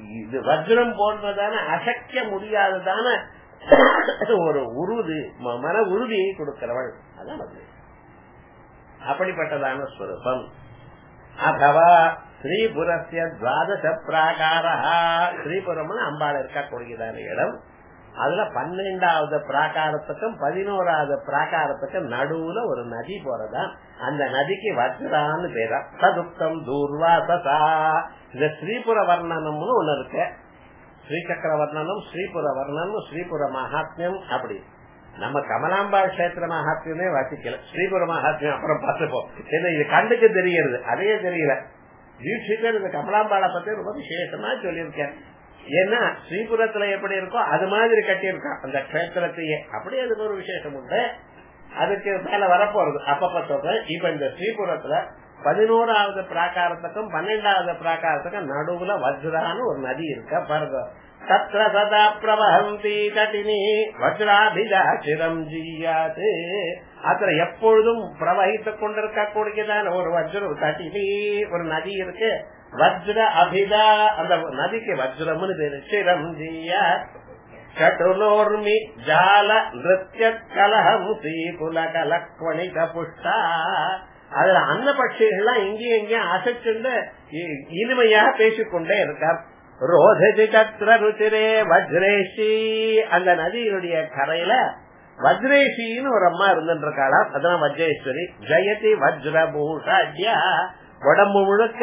இது வஜ்ரம் போன்றதான அசைக்க முடியாததான ஒரு உறுதி ம- மன உறுதியை கொடுக்கிறவள் அதான் வஜ்ரம் அப்படிப்பட்டதான ஸ்வரூபம் அதவா ஸ்ரீபுரஸ்ய துவாதச பிராகார ஸ்ரீபுரம்னு அம்பாள் இருக்கக்கூடியதான இடம் அதுல பன்னெண்டாவது பிராகாரத்துக்கும் பதினோராவது பிராகாரத்துக்கும் நடுவுல ஒரு நதி போறதா அந்த நதிக்கு வஜ்ரான்னு பேரா சதுப்தம் தூர்வாசசா இந்த ஸ்ரீபுர வர்ணனம்னு ஒண்ணு இருக்கு ஸ்ரீசக்கர வர்ணனம் ஸ்ரீபுர வர்ணனம் ஸ்ரீபுர மகாத்மியம் அப்படி நம்ம கமலாம்பா கஷேத்திர மகாத்மியமே வாசிக்கல ஸ்ரீபுர மகாத்மியம் அப்புறம் பார்த்துப்போம் ஏன்னா இது கண்ணுக்கு தெரிகிறது அதே தெரியல தீட்சிதர் இந்த கமலாம்பாளை பத்தி ரொம்ப விசேஷமா சொல்லியிருக்கேன் ஏன்னா ஸ்ரீபுரத்துல எப்படி இருக்கோ அது மாதிரி கட்டியிருக்கான் அந்த கஷேத்திரத்தையே அப்படி அதுக்கு ஒரு விசேஷம் உண்டு அதுக்கு மேல வரப்போறது அப்பப்ப சொல்றேன் இப்ப இந்த ஸ்ரீபுரத்துல பதினோராவது பிராகாரத்துக்கும் பன்னெண்டாவது பிராகாரத்துக்கும் நடுவுல வஜ்ரான்னு ஒரு நதி இருக்க பாருங்க தத்ர சதா பிரவஹந்தி தட்டினி வஜ்ராபிஜா சிரம் ஜீயாது அதுல எப்பொழுதும் பிரவகித்துக் கொண்டிருக்கக்கூடியதான ஒரு வஜ்ர தட்டினி ஒரு நதி இருக்கு வஜ்ர அபிதா அந்த நதிக்கு வஜ்ரம்னு பேரு சிரம் ஜீயா சட்டுலோர்மி ஜால நிருத்திய கலகம் ஸ்ரீபுல கலக்வணித புஷ்டா அதுல அன்ன பட்சிகள்லாம் இங்கேயும் எங்கேயும் அசைச்சுண்டு இ- இனிமையா பேசிக்கொண்டே இருக்கார் ரோததி சத்ர ருச்சிரே வஜ்ரேஷி அந்த நதியினுடைய கரையில வஜ்ரேஷின்னு ஒரு அம்மா இருந்துட்டு இருக்காளா அதான் வஜ்ரேஸ்வரி ஜெயதி வஜ்ரபூஷாட்யா உடம்பு முழுக்க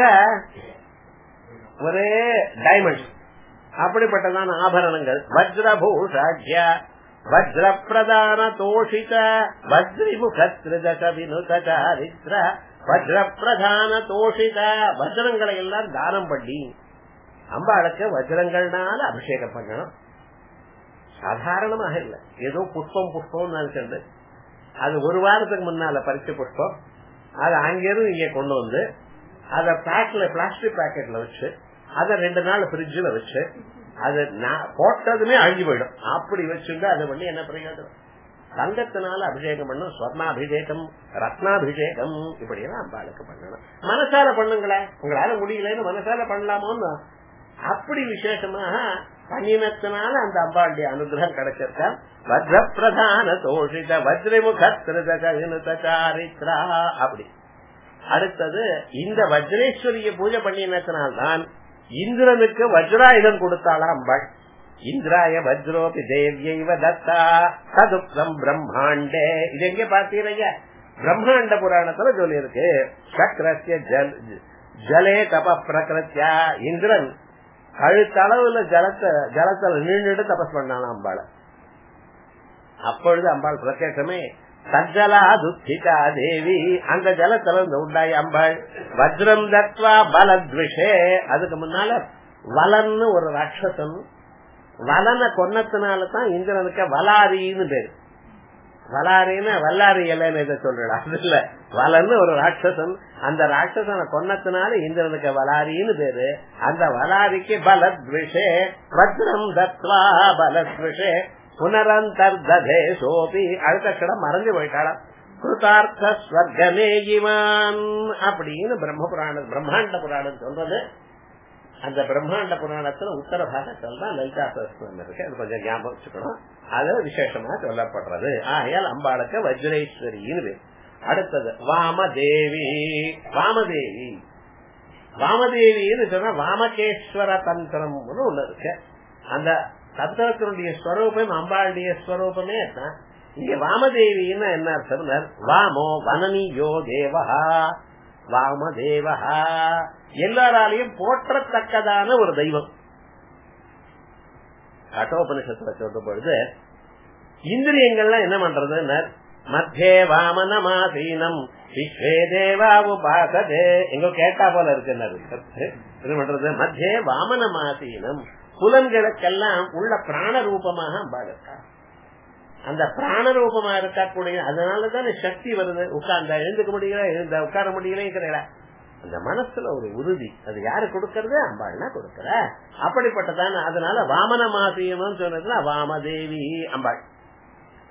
ஒரே டைமண்ட் அப்படிப்பட்டதான ஆபரணங்கள் வஜ்ரபூஷாட்ய வஜ்ர பிரதான தோஷித வஜ்ரிமுகத்ரிதச வினுத சாரித்ர வஜ்ர பிரதான தோஷித வஜ்ரங்களை எல்லாம் தானம் பண்ணி அம்பாளுக்கு வஜ்ரங்கள்னால அபிஷேகம் பண்ணணும் சாதாரணமாக இல்ல ஏதோ புஷ்பம் புஷ்பம் நினைச்சிருந்து அது ஒரு வாரத்துக்கு முன்னால பறிச்ச புஷ்பம் அது அங்கிருந்து இங்க கொண்டு வந்து அத பேக்ல பிளாஸ்டிக் பாக்கெட்ல வச்சு அத ரெண்டு நாள் பிரிட்ஜ்ல வச்சு அது நா- போட்டதுமே அழிஞ்சு போயிடும் அப்படி வச்சுட்டு அதை பண்ணி என்ன பிரயோஜனம் தங்கத்தினால அபிஷேகம் பண்ணும் ஸ்வர்ணாபிஷேகம் ரத்னாபிஷேகம் இப்படி எல்லாம் அம்பாளுக்கு பண்ணணும் மனசால பண்ணுங்களேன் உங்களால முடியலன்னு மனசால பண்ணலாமோன்னு அப்படி விசேஷமாக பண்ணினத்தினால அந்த அம்பாளுடைய அனுகிரகம் கிடைச்சிருக்கா வஜ்ர பிரதான தோஷித வஜ்ரமுகித்ரா அப்படி அடுத்தது இந்த வஜ்ரேஸ்வரிய பூஜை பண்ணினத்தினால்தான் இந்திரனுக்கு வஜ்ராயுதம் கொடுத்தாளா அம்பாள் இந்திராய வஜ்ரோபி தேவியைவ தத்தா சதுப்தம் பிரம்மாண்டே இது எங்க பாத்தீங்க பிரம்மாண்ட புராணத்துல சொல்லி இருக்கு சக்கரஸ்ய ஜல் ஜலே தப பிரகிருத்தியா இந்திரன் கழுத்தளவுல ஜலத்தை ஜலத்துல நின்றுட்டு தபஸ் பண்ணாலும் அம்பாள அப்பொழுது அம்பாள் பிரத்யேகமே சஜ்ஜலா துத்திகா தேவி அந்த ஜலத்துல இருந்து உண்டாய் அம்பாள் வஜ்ரம் தத்வா பலத்விஷே அதுக்கு முன்னால வலன்னு ஒரு ராட்சசன் வலனை கொன்னத்தினாலதான் இந்திரனுக்கு வலாரின்னு பேரு வலாரின்னு வல்லாரி இல்லைன்னு இதை சொல்றா அது இல்ல வலன்னு ஒரு ராட்சசன் அந்த ராட்சசனை கொன்னத்தினால இந்திரனுக்கு வலாரின்னு பேரு அந்த வலாரிக்கு பலத்விஷே வஜ்ரம் தத்வா பலத்விஷே புனரந்தர்தே சோபி அடுத்த கிடம் மறைஞ்சு போயிட்டாளாம் கிருதார்த்த ஸ்வர்கமே இவான் அப்படின்னு பிரம்ம புராணம் பிரம்மாண்ட புராணம் சொல்றது அந்த பிரம்மாண்ட புராணத்துல உத்தர பாகத்தில் தான் லலிதா சகஸ்திரம் இருக்கு அது கொஞ்சம் ஞாபகம் வச்சுக்கணும் அது விசேஷமா சொல்லப்படுறது ஆகையால் அம்பாளுக்கு வஜ்ரேஸ்வரின்னு பேர் அடுத்தது வாமதேவி வாமதேவி வாமதேவின்னு சொன்னா வாமகேஸ்வர தந்திரம்னு ஒண்ணு இருக்கு அந்த தந்திரத்தினுடைய ஸ்வரூபம் அம்பாளுடைய ஸ்வரூபமே தான் இங்க வாமதேவின்னு என்ன அர்த்தம் வாமோ வனனியோ தேவஹா வாமதேவஹா எல்லாராலையும் போற்றத்தக்கதான ஒரு தெய்வம் கட்டோபனிஷத்துல சொல்லும் பொழுது இந்திரியங்கள்லாம் என்ன பண்றது மத்தியே வாமனமாசீனம் விஸ்வே தேவா உபாசதே எங்க கேட்டா போல இருக்கு என்ன பண்றது மத்தியே வாமனமாசீனம் புலன்களுக்கெல்லாம் உள்ள பிராண ரூபமாக அம்பாள் இருக்கா அந்த பிராண ரூபமா இருக்கக்கூடிய அதனாலதான் சக்தி வருது உட்கார்ந்த எழுந்துக்க முடியல எழுந்த உட்கார முடியல அந்த மனசுல ஒரு உறுதி அது யாரு கொடுக்கறது அம்பாள்னா கொடுக்கற அப்படிப்பட்டதான அதனால வாமன மாசியம் சொன்னதுன்னா வாமதேவி அம்பாள்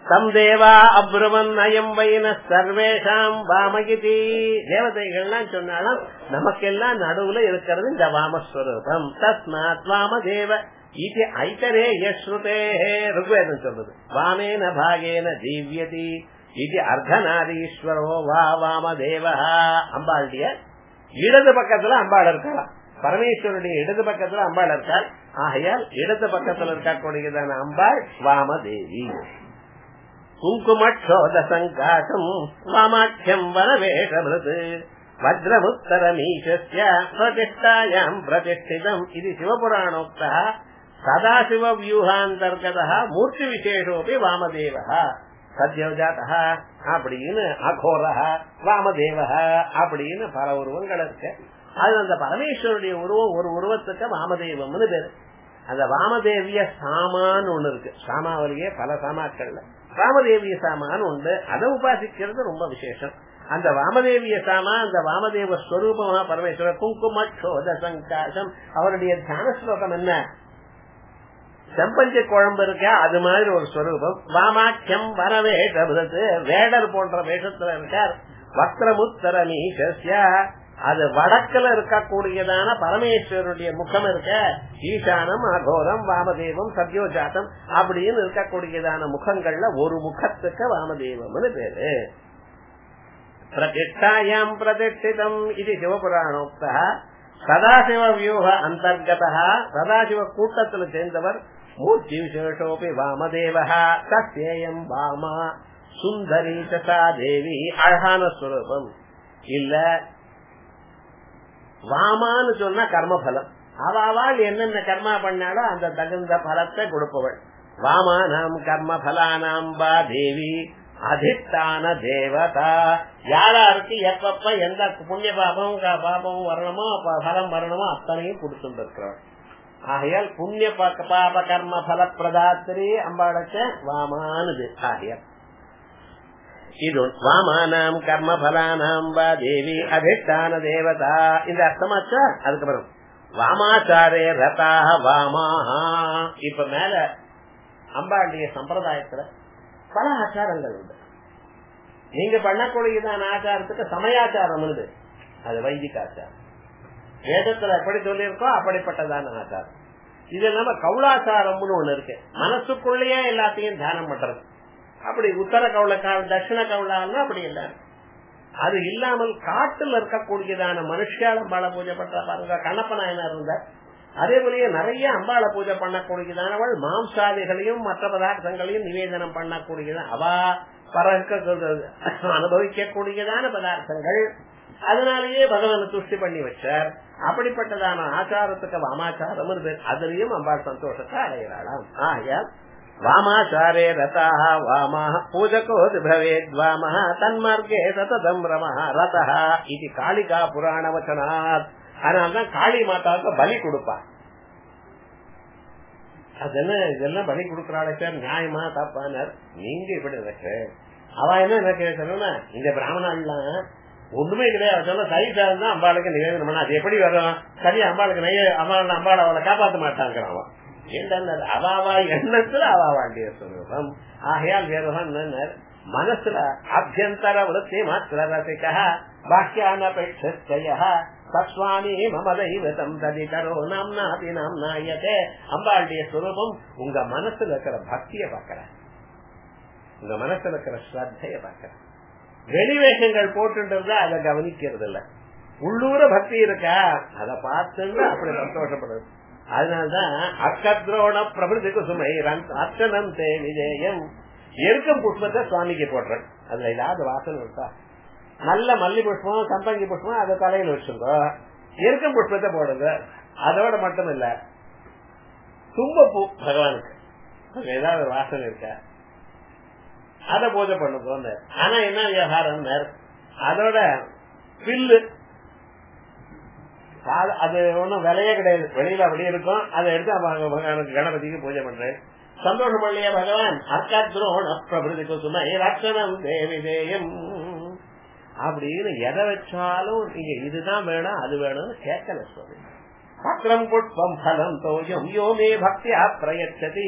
தம் தேவா அப்ருவன் அயம் வைன சர்வேஷாம் வாமகிதி தேவதைகள்லாம் சொன்னாலும் நமக்கெல்லாம் நடுவுல இருக்கிறது இந்த வாமஸ்வரூபம் தஸ்மாத் வாமதேவ இது ஐத்தரே யஸ்ருதே ருக்வேதம் சொல்றது வாமேன பாகேன ஜீவியதி இது அர்த்தநாரீஸ்வரோ வா வாமதேவ அம்பாளுடைய இடது பக்கத்துல அம்பாள் இருக்கலாம் பரமேஸ்வருடைய இடது பக்கத்துல அம்பாள் இருக்காள் ஆகையால் இடது பக்கத்துல இருக்கக்கூடியதான அம்பாள் வாமதேவி குங்குமோத சங்காசம் வாமாட்சியம் வரவேஷமிருது வஜ்ரமுத்தரமீஷஸ்ய பிரதிஷ்டாயாம் பிரதிஷ்டிதம் இது சிவபுராணோக்தः சதாசிவ வியூகாந்தர்கத மூர்த்தி விசேஷோபி வாமதேவ சத்யோஜாத அப்படின்னு அகோர வாமதேவ அப்படின்னு பல உருவங்கள் இருக்கு அது அந்த பரமேஸ்வருடைய உருவம் ஒரு உருவத்துக்கு வாமதேவம்னு பேரு அந்த வாமதேவிய சாமான்னு ஒண்ணு இருக்கு சாமாவளியே பல சாமாக்கள்ல வாமதேவிய சாமான்னு உண்டு அதை உபாசிக்கிறது ரொம்ப விசேஷம் அந்த வாமதேவிய சாமா அந்த வாமதேவ ஸ்வரூபமா பரமேஸ்வரர் குங்குமோத சங்காசம் அவருடைய தியான ஸ்லோகம் என்ன செம்பஞ்ச குழம்பு இருக்க அது மாதிரி ஒரு ஸ்வரூபம் வாமாக்கியம் வரவேஷது வேடர் போன்ற வேஷத்துல இருக்கார் வக்ரமுத்தர நீசஸ்ய அது வடக்குல இருக்கக்கூடியதான பரமேஸ்வரனுடைய முகம் இருக்க ஈசானம் அகோரம் வாமதேவம் சத்யோஜாத்தம் அப்படின்னு இருக்கக்கூடியதான முகங்கள்ல ஒரு முகத்துக்கு வாமதேவம்னு பேரு பிரதிஷ்டாயாம் பிரதிஷ்டிதம் இது சிவபுராணோக்த சதாசிவ வியூக அந்தர்கத சதாசிவ கூட்டத்தில் சேர்ந்தவர் மூர்த்தி விசேஷோபி வாமதேவ தஸ்யேயம் வாமா சுந்தரி சா தேவி அழகான ஸ்வரூபம் இல்ல வாமான்னு சொன்னா கர்மபலம் அவாவால் என்னென்ன கர்மா பண்ணாலோ அந்த தகுந்த பலத்தை கொடுப்பவள் வாமானாம் கர்ம பலானாம் பா தேவி அதிஷ்டான தேவதா யாராருக்கு எப்பப்ப எந்த புண்ணிய பாபம் பாபம் வரணுமோ பலம் வரணுமோ அத்தனையும் கொடுத்துட்டு இருக்கிறவள் ஆகையால் புண்ணிய பாப கர்ம பல பிரதாத்திரி அம்பாளுக்கு வாமானது ஆகையால் இது வாமானாம் கர்ம பலானாம் வா தேவி அதிஷ்டான தேவதா இந்த அர்த்தமாச்சா அதுக்கப்புறம் வாமாச்சாரே ரதா வாமாஹா இப்ப மேல அம்பாளுடைய சம்பிரதாயத்துல பல ஆச்சாரங்கள் உண்டு நீங்க பண்ணக்கூடியதான ஆச்சாரத்துக்கு சமயாச்சாரம் உண்டு அது வைதிக ஆச்சாரம் வேதத்துல எப்படி சொல்லியிருக்கோ அப்படிப்பட்டதான ஆச்சாரம் இது இல்லாம கவுளாச்சாரம்னு ஒண்ணு இருக்கு மனசுக்குள்ளேயே எல்லாத்தையும் தியானம் பண்றது அப்படி உத்தர கவுள தட்சிண கவுளான்னா அப்படி இல்ல அது இல்லாமல் காட்டுல இருக்கக்கூடியதான மனுஷால அம்பாளை பூஜை பண்ற பாருங்க கண்ணப்ப நாயனா இருந்த அதே போலயே நிறைய அம்பாளை பூஜை பண்ணக்கூடியதானவள் மாம்சாதிகளையும் மற்ற பதார்த்தங்களையும் நிவேதனம் பண்ணக்கூடியதான் அவா பறக்க அனுபவிக்கக்கூடியதான பதார்த்தங்கள் அதனாலேயே பகவானை துஷ்டி பண்ணி வச்சார் அப்படிப்பட்டதான ஆச்சாரத்துக்கு வாமாச்சாரம் அதுலயும் அம்பாள் சந்தோஷத்தை அடைகிறாளாம் ஆகையால் வாமாச்சாரே ரதா வாமா பூஜகோ பவேத் வாம தன்மார்க்கே சததம் ரம ரதா இது காளிகா புராண வச்சனாத் அதனால்தான் காளி மாதாவுக்கு பலி கொடுப்பா அதெல்லாம் இதெல்லாம் பலி கொடுக்கறாளே சார் நியாயமா தப்பானார் நீங்க இப்படி இருக்கு அவ என்ன என்ன கேட்கணும்னா இந்த பிராமணாலாம் ஒண்ணுமே கிடையாது சொல்ல சரி சார் தான் அம்பாளுக்கு நிவேதனம் பண்ண அது எப்படி வரும் சரி அம்பாளுக்கு நெய்ய அம்பாள் அம்பாள் அவளை காப்பாத்த மாட்டாங்கிறான் அவன் ஏன்டா அவாவா எண்ணத்துல அவாவாண்டிய சொல்லுவோம் ஆகையால் வேறுதான் மனசுல அபியந்தர விருத்தி மாத்திர ரசிக பாக்கியானபேட்சய தஸ்வாமி மம தெய்வதம் ததிதரோ நாம்னாபி நாம்னாயதே அம்பாளுடைய சுரூபம் உங்க மனசுல இருக்கிற பக்திய பாக்கிற உங்க மனசுல இருக்கிற ஸ்ரத்தைய பாக்கிற வெளிவேஷங்கள் போட்டு அதை கவனிக்கிறது இல்ல உள்ளூர பக்தி இருக்கா அதை பார்த்து அப்படி சந்தோஷப்படுறது அதனாலதான் அக்கத்ரோண பிரபுதி குசுமை அர்ச்சனம் தே விஜயம் எருக்கம் புஷ்பத்தை சுவாமிக்கு போடுறேன் அதுல இல்லாத வாசல் இருக்கா நல்ல மல்லி புஷ்பம் சம்பங்கி புஷ்பம் அதை தலையில வச்சுங்க எருக்கம் புஷ்பத்தை போடுங்க அதோட மட்டும் இல்ல தும்பப்பூ பகவானுக்கு ஏதாவது வாசனை இருக்கா அத பூஜை பண்ணுங்க ஆனா என்ன விவகாரம் அதோட பில்லு அது ஒண்ணும் விலையே கிடையாது வெளியில அப்படி இருக்கும் அதை எடுத்து கணபதிக்கு பூஜை பண்றேன் சந்தோஷம் இல்லையா பகவான் அர்க்காத்ரோண பிரபுதிக்கு சுமை ரட்சணம் தேவி தேயம் அப்படின்னு எதை வச்சாலும் நீங்க இதுதான் வேணும் அது வேணும்னு கேட்கல சுவாமி பக்ரம் புஷ்பம் பலம் தோயம் யோமே பக்தியா பிரயச்சதி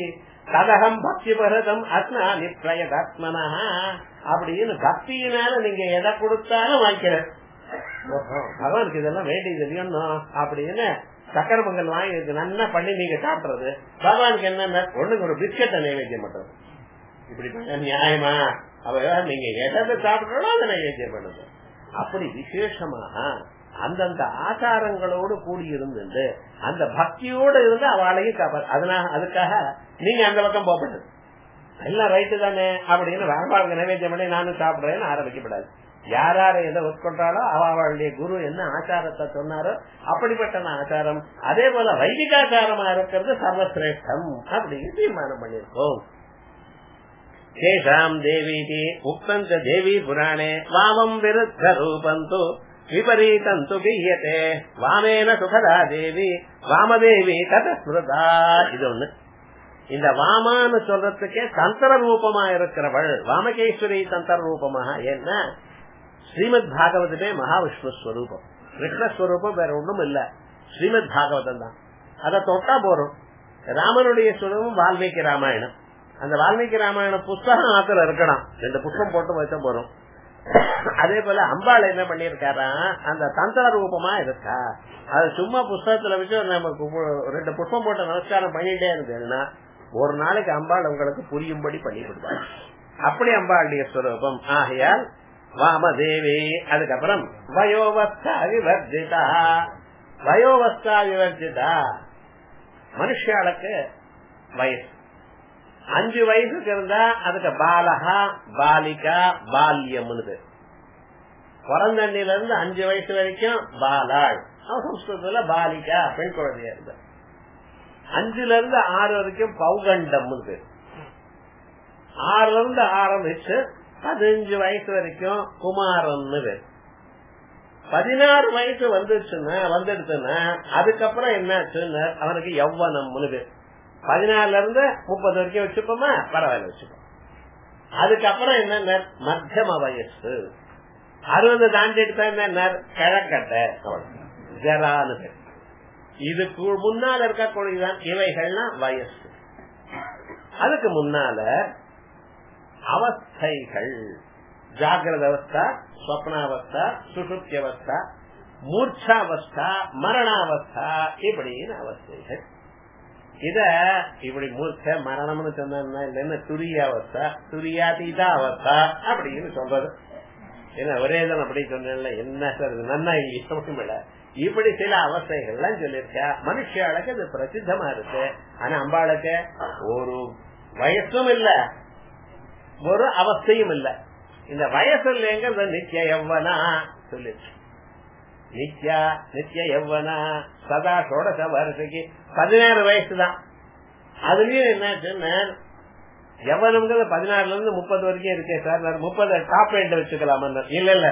ததகம் பக்தி பரதம் அஸ்னாமி பிரயதாத்மனா அப்படின்னு பக்தியினால நீங்க எதை கொடுத்தாலும் வாங்கிக்கிறேன் பகவானுக்கு இதெல்லாம் வேண்டியது இல்லையோன்னு அப்படின்னு சக்கர பொங்கல் வாங்கி நல்லா பண்ணி நீங்க சாப்பிடுறது பகவானுக்கு என்னென்ன ஒண்ணுக்கு ஒரு பிஸ்கெட்டை நைவேத்தியம் பண்றது இப்படி பண்ண நியாயமா அவ நீங்க எதை சாப்பிடறோம் அதை நைவேத்தியம் பண்ணுது அப்படி விசேஷமாக அந்தந்த ஆச்சாரங்களோடு கூடி இருந்து அந்த பக்தியோடு இருந்து அவளையும் காப்பாரு அதனால அதுக்காக நீங்க அந்த பக்கம் போகப்பட்டது எல்லாம் ரைட்டு தானே அப்படின்னு வரபாளுக்கு நைவேத்தியம் பண்ணி நானும் சாப்பிடுறேன்னு ஆரம்பிக்கப்படாது யார் யார எதை உட்கொண்டாலோ அவளுடைய குரு என்ன ஆச்சாரத்தை சொன்னாரோ அப்படிப்பட்ட ஆச்சாரம் அதே போல வைதிகாச்சாரமா இருக்கிறது சர்வசிரேஷ்டம் அப்படின்னு தீர்மானம் பண்ணிருக்கோம் தேஷாம் தேவி உக்தஞ்ச தேவி புராணே வாமம் விருத்த ரூபந்து விபரீதந்து பீயத்தே வாமேன சுகதா தேவி வாமதேவி தத ஸ்மிருதா இது ஒண்ணு இந்த வாமான்னு சொல்றதுக்கே தந்திர ரூபமா இருக்கிறவள் வாமகேஸ்வரி தந்திர ரூபமாக என்ன ஸ்ரீமத் பாகவதமே மகாவிஷ்ணு ஸ்வரூபம் கிருஷ்ணஸ்வரூபம் வேற ஒண்ணும் இல்ல ஸ்ரீமத் பாகவதம் தான் அதை தொட்டா போறோம் ராமனுடைய ஸ்வரூபம் வால்மீகி ராமாயணம் அந்த வால்மீகி ராமாயணம் புஸ்தகம் ஆத்துல இருக்கணும் ரெண்டு புஷ்பம் போட்டு வச்ச போறோம் அதே போல அம்பாள் என்ன பண்ணிருக்காரா அந்த தந்திர ரூபமா இருக்கா அது சும்மா புஸ்தகத்துல வச்சு நம்ம ரெண்டு புஷ்பம் போட்டு நமஸ்காரம் பண்ணிட்டே இருந்தேன்னா ஒரு நாளைக்கு அம்பாள் உங்களுக்கு புரியும்படி பண்ணி கொடுப்பாங்க அப்படி அம்பாளுடைய ஸ்வரூபம் ஆகையால் வாமதேவி அதுக்கப்புறம் வயோவஸ்தா விவர்ஜிதா வயோவஸ்தா விவர்ஜிதா மனுஷாளுக்கு வயசு அஞ்சு வயசுக்கு இருந்தா அதுக்கு பாலகா பாலிகா பால்யம்னு பிறந்தண்ணில இருந்து அஞ்சு வயசு வரைக்கும் பாலாள் சம்ஸ்கிருதத்துல பாலிகா பெண் குழந்தையா இருந்த அஞ்சுல இருந்து ஆறு வரைக்கும் பௌகண்டம் ஆறுல இருந்து ஆரம்பிச்சு பதினஞ்சு வயசு வரைக்கும் குமாரன்னு பேர் பதினாறு வயசு வந்துச்சுன்னா வந்துடுச்சுன்னா அதுக்கப்புறம் என்னாச்சுன்னு அவனுக்கு யௌவனம்னு பேர் பதினாறுல இருந்து முப்பது வரைக்கும் வச்சுப்போமா பரவாயில்ல வச்சுப்போம் அதுக்கப்புறம் என்ன மத்தியம வயசு அறுபது தாண்டிட்டு என்ன கிழக்கட்டை ஜரானு பேர் இதுக்கு முன்னால இருக்கக்கூடியதான் இவைகள்லாம் வயசு அதுக்கு முன்னால அவஸ்தைகள் ஜாகிரத அவஸ்தா ஸ்வப்னாவஸ்தா சுசுப்தியவஸ்தா மூர்ச்சாவஸ்தா மரணாவஸ்தா இப்படின்னு அவஸ்தைகள் இத இப்படி மூர்ச்ச மரணம்னு சொன்னா இல்லைன்னா துரியாவஸ்தா துரியாதீதா அவஸ்தா அப்படின்னு சொல்றது ஏன்னா ஒரே தான் அப்படி சொன்ன என்ன சார் நன்னா இல்லையா இப்படி சில அவஸ்தைகள்லாம் சொல்லியிருக்கா மனுஷாளுக்கு அது பிரசித்தமா இருக்கு ஆனா அம்பாளுக்கு ஒரு வயசும் இல்ல ஒரு அவஸ்தையும் இல்ல இந்த வயசு இல்லைங்க நித்திய எவ்வனா சொல்லிருக்கு நித்யா நித்திய எவ்வனா சதா சோடச வருஷக்கு பதினாறு வயசு தான் அதுலயும் என்னாச்சுன்னா எவனுங்கிறது பதினாறுல இருந்து முப்பது வரைக்கும் இருக்கே சார் முப்பது டாப் ரெண்டு வச்சுக்கலாம் இல்ல இல்ல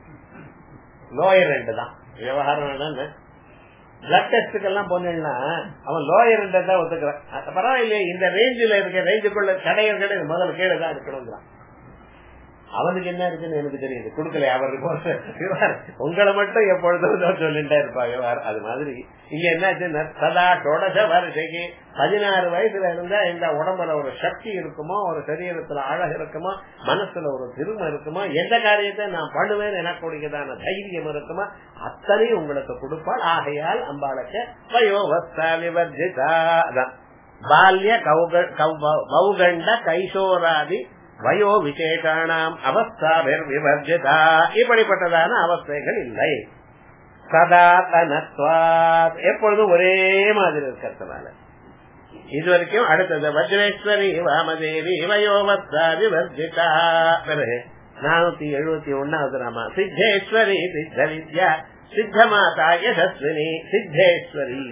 லோயர் ரெண்டு தான் விவகாரம் பிளட் டெஸ்டுக்கு எல்லாம் போனீங்கன்னா அவன் லோயர் ரெண்டு தான் ஒத்துக்கிறான் பரவாயில்லையே இந்த ரேஞ்சில இருக்க ரேஞ்சுக்குள்ள கடைகள் கிடையாது முதல்ல கீழே தான் இருக்கணுங்கிறான் அவனுக்கு என்ன இருக்குன்னு எனக்கு தெரியுது கொடுக்கல அவருக்கு உங்களை மட்டும் எப்பொழுதும் சொல்லிட்டே இருப்பாங்க அது மாதிரி இங்க என்ன சதா தொடச வருஷைக்கு பதினாறு வயசுல இருந்தா இந்த உடம்புல ஒரு சக்தி இருக்குமோ ஒரு சரீரத்துல அழகு இருக்குமோ மனசுல ஒரு திரும்ப இருக்குமோ எந்த காரியத்தை நான் பண்ணுவேன் எனக்குடையதான தைரியம் இருக்குமோ அத்தனையும் உங்களுக்கு கொடுப்பாள் ஆகையால் அம்பாளுக்கு வயோவஸ்தா விவர்ஜிதா பால்ய கௌகண்ட கைசோராதி வயோ விசேஷானாம் அவஸ்தாபிர் விவர்ஜிதா இப்படிப்பட்டதான அவஸ்தைகள் இல்லை சதா தனத்வாத் எப்பொழுதும் ஒரே மாதிரி இருக்கிறதுனால இது வரைக்கும் அடுத்தது வஜ்ரேஸ்வரி வாமதேவி வயோவஸ்தா விவர்ஜிதா பிறகு நானூத்தி எழுபத்தி ஒன்னாவது நாமா சித்தேஸ்வரி சித்த வித்யா சித்த மாதா யசஸ்வினி சித்தேஸ்வரி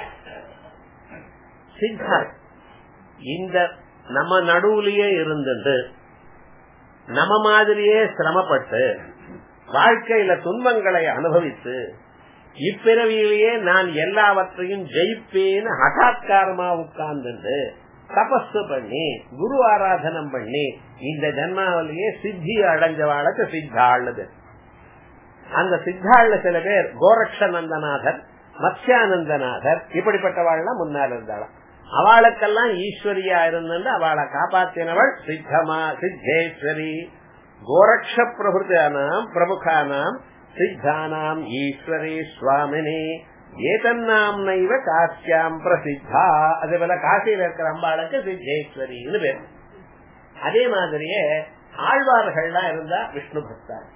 சித்தா இந்த நம்ம நடுவுலயே இருந்துட்டு நம்ம மாதிரியே சிரமப்பட்டு வாழ்க்கையில துன்பங்களை அனுபவித்து இப்பிறவியிலேயே நான் எல்லாவற்றையும் ஜெயிப்பேன்னு ஹட்டாத்காரமா உட்கார்ந்து தபஸ் பண்ணி குரு ஆராதனம் பண்ணி இந்த ஜன்மாவிலேயே சித்தி அடைஞ்சவாளுக்கு சித்தாள்னது அந்த சித்தாள்ல சில பேர் கோரக்ஷநந்தநாதர் மத்யானந்தநாதர் இப்படிப்பட்டவாள்லாம் முன்னால் இருந்தாலும் அவளுக்கெல்லாம் ஈஸ்வரியா இருந்து அவளை காப்பாத்தினவள் சித்தமா சித்தேஸ்வரி கோரக்ஷ பிரபுதானாம் பிரமுகானாம் சித்தானாம் ஈஸ்வரி சுவாமினி ஏதன்னாம் நைவ காசியாம் பிரசித்தா அதே போல காசியில இருக்கிற அம்பாளுக்கு சித்தேஸ்வரின்னு பேர் அதே மாதிரியே ஆழ்வார்கள்லாம் இருந்தா விஷ்ணு பக்தர்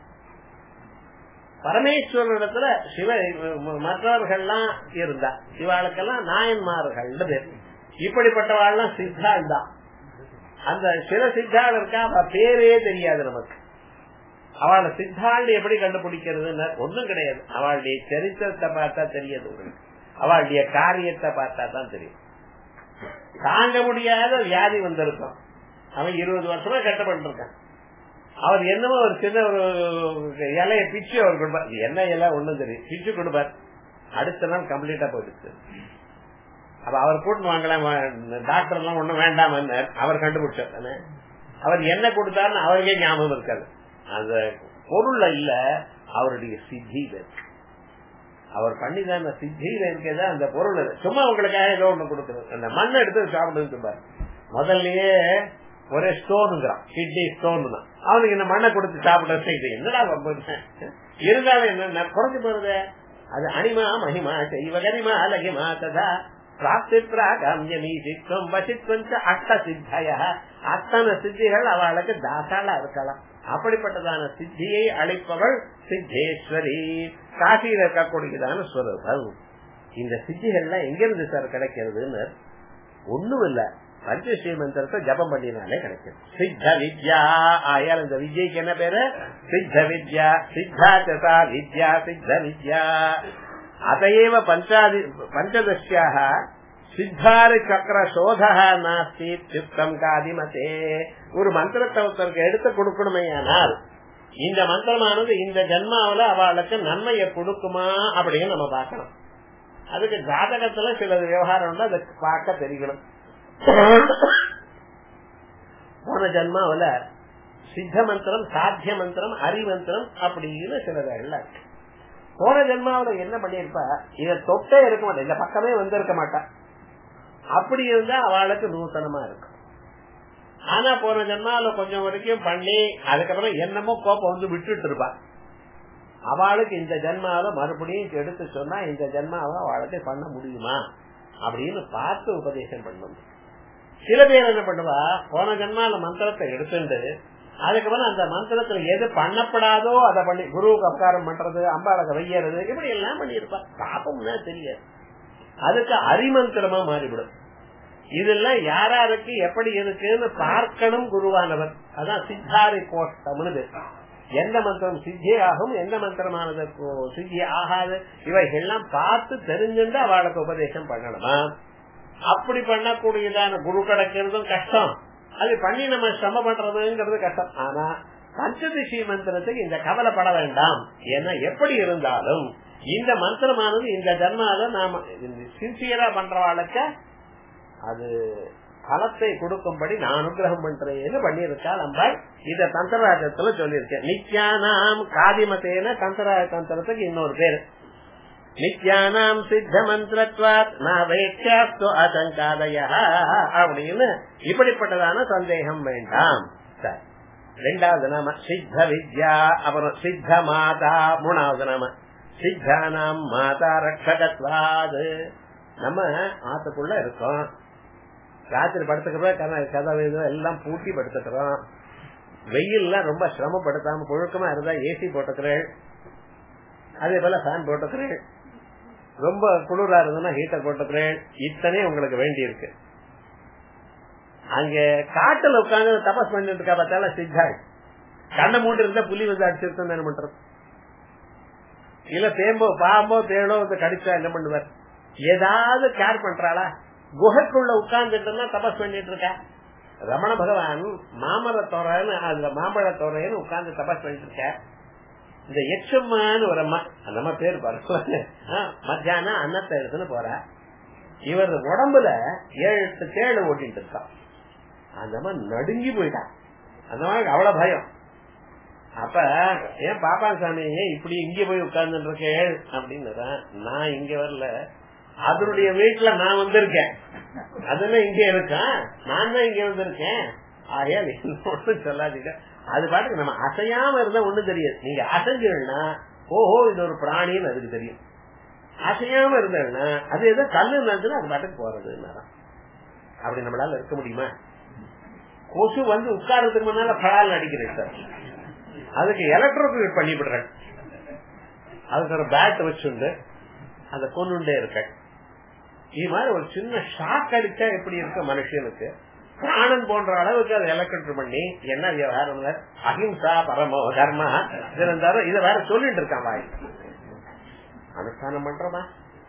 பரமேஸ்வரனிடத்துல சிவ மற்றவர்கள்லாம் இருந்தா இவாளுக்கெல்லாம் நாயன்மார்கள் பேர் இப்படிப்பட்டவாள்லாம் சித்தாள் தான் அந்த சில சித்தாள் இருக்கா அவ பேரே தெரியாது நமக்கு அவளை சித்தாள் எப்படி கண்டுபிடிக்கிறதுன்னு ஒண்ணும் கிடையாது அவளுடைய சரித்திரத்தை பார்த்தா தெரியாது உங்களுக்கு அவளுடைய காரியத்தை பார்த்தா தான் தெரியும் தாங்க முடியாத வியாதி வந்திருக்கும் அவன் இருபது வருஷமா கட்டப்பட்டிருக்கான் அவர் என்னமோ ஒரு சின்ன ஒரு இலைய பிச்சு அவர் கொடுப்பார் என்ன இலை ஒண்ணும் தெரியும் பிச்சு கொடுப்பார் அடுத்த நாள் கம்ப்ளீட்டா போயிடுச்சு அப்ப அவர் கூட்டு வாங்கலாம் டாக்டர் எல்லாம் ஒண்ணும் வேண்டாம் அவர் கண்டுபிடிச்சார் அவர் என்ன கொடுத்தாருன்னு அவருக்கே ஞாபகம் இருக்காது அந்த பொருள்ல இல்ல அவருடைய சித்தியில இருக்கு அவர் பண்ணிதான் அந்த சித்தியில இருக்கிறத அந்த பொருள் சும்மா உங்களுக்காக ஏதோ ஒண்ணு கொடுக்குறது அந்த மண்ணை எடுத்து சாப்பிடுன்னு முதல்லயே ஒரே ஸ்டோனுங்கிறான் கிட்னி ஸ்டோன் தான் அவனுக்கு இந்த மண்ணை கொடுத்து சாப்பிட என்னடா இருந்தாலும் என்ன குறைஞ்சு போறது அது அனிமா மகிமா செய்வ கரிமா அலகிமா ததா பிராப்தி பிராகாமியமீ சித்தம் வசித்வம் அஷ்ட சித்தய அத்தனை சித்திகள் அவளுக்கு தாசாலா இருக்கலாம் அப்படிப்பட்டதான சித்தியை அளிப்பவள் சித்தேஸ்வரி காசியில் இருக்கக்கூடியதான ஸ்வரூபம் இந்த சித்திகள்லாம் எங்கிருந்து சார் கிடைக்கிறதுன்னு ஒண்ணும் இல்ல பஞ்சஸ்ரீ மந்திரத்தை ஜபம் பண்ணினாலே கிடைக்கும் சித்த வித்யா ஆயால் இந்த வித்யக்கு என்ன பேரு சித்த வித்யா சித்தா சதா வித்யா சித்த வித்யா அதையேவ பஞ்சாதி பஞ்சதசியாக சித்தாரி சக்கர சோதா நாஸ்தி சித்தம் காதிமதே ஒரு மந்திரத்தை ஒருத்தருக்கு எடுத்து கொடுக்கணுமே ஆனால் இந்த மந்திரமானது இந்த ஜென்மாவில அவளுக்கு நன்மையை கொடுக்குமா அப்படின்னு நம்ம பார்க்கணும் அதுக்கு ஜாதகத்துல சில விவகாரம் அதை பார்க்க தெரியணும் போன ஜென்மாவில சித்த மந்திரம் சாத்திய மந்திரம் அறிமந்திரம் அப்படின்னு சிலதெல்லாம் இருக்கு போன ஜென்மாவில என்ன பண்ணிருப்பா இத தொட்டே இருக்க மாட்டேன் இந்த பக்கமே வந்திருக்க மாட்டா அப்படி இருந்தா அவளுக்கு நூத்தனமா இருக்கும் ஆனா போன ஜென்மாவில கொஞ்சம் வரைக்கும் பண்ணி அதுக்கப்புறம் என்னமோ கோப்பம் வந்து விட்டுட்டு இருப்பா அவளுக்கு இந்த ஜென்மாவில மறுபடியும் எடுத்து சொன்னா இந்த ஜென்மாவை அவளுக்கு பண்ண முடியுமா அப்படின்னு பார்த்து உபதேசம் பண்ணணும் சில பேர் என்ன பண்ணுவா போன ஜென்மால மந்திரத்தை எடுத்துட்டு அதுக்கப்புறம் அந்த மந்திரத்துல எது பண்ணப்படாதோ அதை பண்ணி குருவுக்கு அபகாரம் பண்றது அம்பாளுக்கு வையறது இப்படி எல்லாம் பண்ணிருப்பா பாப்பம்னா தெரியாது அதுக்கு அரிமந்திரமா மாறிவிடும் இதெல்லாம் யாராருக்கு எப்படி இருக்குன்னு பார்க்கணும் குருவானவர் அதான் சித்தாரி கோஷ்டம்னு எந்த மந்திரம் சித்தி ஆகும் எந்த மந்திரமானது சித்தி ஆகாது இவைகள்லாம் பார்த்து தெரிஞ்சுட்டு அவளுக்கு உபதேசம் பண்ணணுமா அப்படி பண்ணக்கூடியதான குரு கிடைக்கிறதும் கஷ்டம் அது பண்ணி நம்ம சிரம பண்றதுங்கிறது கஷ்டம் ஆனா பஞ்சதிஷி மந்திரத்துக்கு இந்த கவலைப்பட வேண்டாம் ஏன்னா எப்படி இருந்தாலும் இந்த மந்திரமானது இந்த ஜன்மால நாம சின்சியரா பண்றவாளுக்கு அது பலத்தை கொடுக்கும்படி நான் அனுகிரகம் பண்றேன்னு பண்ணியிருக்கா நம்ம இத தந்திரராஜத்துல சொல்லியிருக்கேன் நித்யானாம் காதிமத்தேன தந்திரராஜ தந்திரத்துக்கு இன்னொரு பேரு நித்யானாம் சித்த மந்திரத்வாத் நாவேட்சாஸ்து அசங்காதய அப்படின்னு இப்படிப்பட்டதான சந்தேகம் வேண்டாம் சரி ரெண்டாவது நாம சித்த வித்யா அப்புறம் சித்த மாதா மூணாவது நாம சித்தானாம் மாதா ரட்சகத்வாது நம்ம ஆத்துக்குள்ள இருக்கோம் ராத்திரி படுத்துக்கிறோம் கதவு எல்லாம் பூட்டி படுத்துக்கிறோம் வெயில்ல ரொம்ப சிரமப்படுத்தாம புழுக்கமா இருந்தா ஏசி போட்டுக்கிறேன் அதே போல ஃபேன் போட்டுக்கிறேன் ரொம்ப குளிரா இருந்ததுன்னா ஹீட்டர் போட்டுக்கிறேன் இத்தனை உங்களுக்கு வேண்டி இருக்கு அங்க காட்டுல உட்காந்து தபஸ் பண்ணிட்டு இருக்கா பார்த்தாலும் சித்தாள் கண்ணை மூட்டு இருந்தா புலி வந்து அடிச்சிருக்கோம் என்ன பண்றது இல்ல தேம்போ பாம்போ தேடோ வந்து கடிச்சா என்ன பண்ணுவார் ஏதாவது கேர் பண்றாளா குகைக்குள்ள உட்கார்ந்துட்டு தபஸ் பண்ணிட்டு இருக்கா ரமண பகவான் மாமர தோரன்னு அதுல மாம்பழ தோரைன்னு உட்கார்ந்து தபஸ் பண்ணிட்டு இருக்க இந்த எச்சம்மான்னு ஒரு அம்மா அந்த அம்மா பேர் பாருங்க மத்தியானம் அன்னத்தை எடுத்துன்னு போற இவர் உடம்புல ஏழு எட்டு தேடு ஓட்டிட்டு இருக்கான் அந்த அம்மா நடுங்கி போயிட்டான் அந்த மாதிரி அவ்வளவு பயம் அப்ப ஏன் பாப்பா சாமி ஏன் இப்படி இங்க போய் உட்கார்ந்து இருக்கேன் அப்படின்னு நான் இங்க வரல அதனுடைய வீட்டுல நான் வந்திருக்கேன் அதெல்லாம் இங்க இருக்கேன் நான் தான் இங்க வந்திருக்கேன் ஆகையால் ஒண்ணும் சொல்லாதீங்க அது பாட்டுக்கு நம்ம அசையாம இருந்தா ஒண்ணும் தெரியாது நீங்க அசைஞ்சீங்கன்னா ஓஹோ இது ஒரு பிராணின்னு அதுக்கு தெரியும் அசையாம இருந்தேன்னா அது ஏதோ கல்லு இருந்துச்சுன்னா அது பாட்டுக்கு போறது அப்படி நம்மளால இருக்க முடியுமா கொசு வந்து உட்கார்றதுக்கு முன்னால படால் அடிக்கிறேன் சார் அதுக்கு எலக்ட்ரோபியூட் பண்ணி விடுறேன் அதுக்கு ஒரு பேட் வச்சுண்டு அந்த கொண்டுண்டே இருக்க இது மாதிரி ஒரு சின்ன ஷாக் அடிச்சா எப்படி இருக்க மனுஷனுக்கு பிராணன் போன்ற அளவுக்கு அதை எலக்ட்ரிக் பண்ணி என்ன விவகாரம் அஹிம்சா பரமோ தர்மா இருந்தாலும் இதை வேற சொல்லிட்டு இருக்கான் வாய் அனுஷ்டானம் பண்றோமா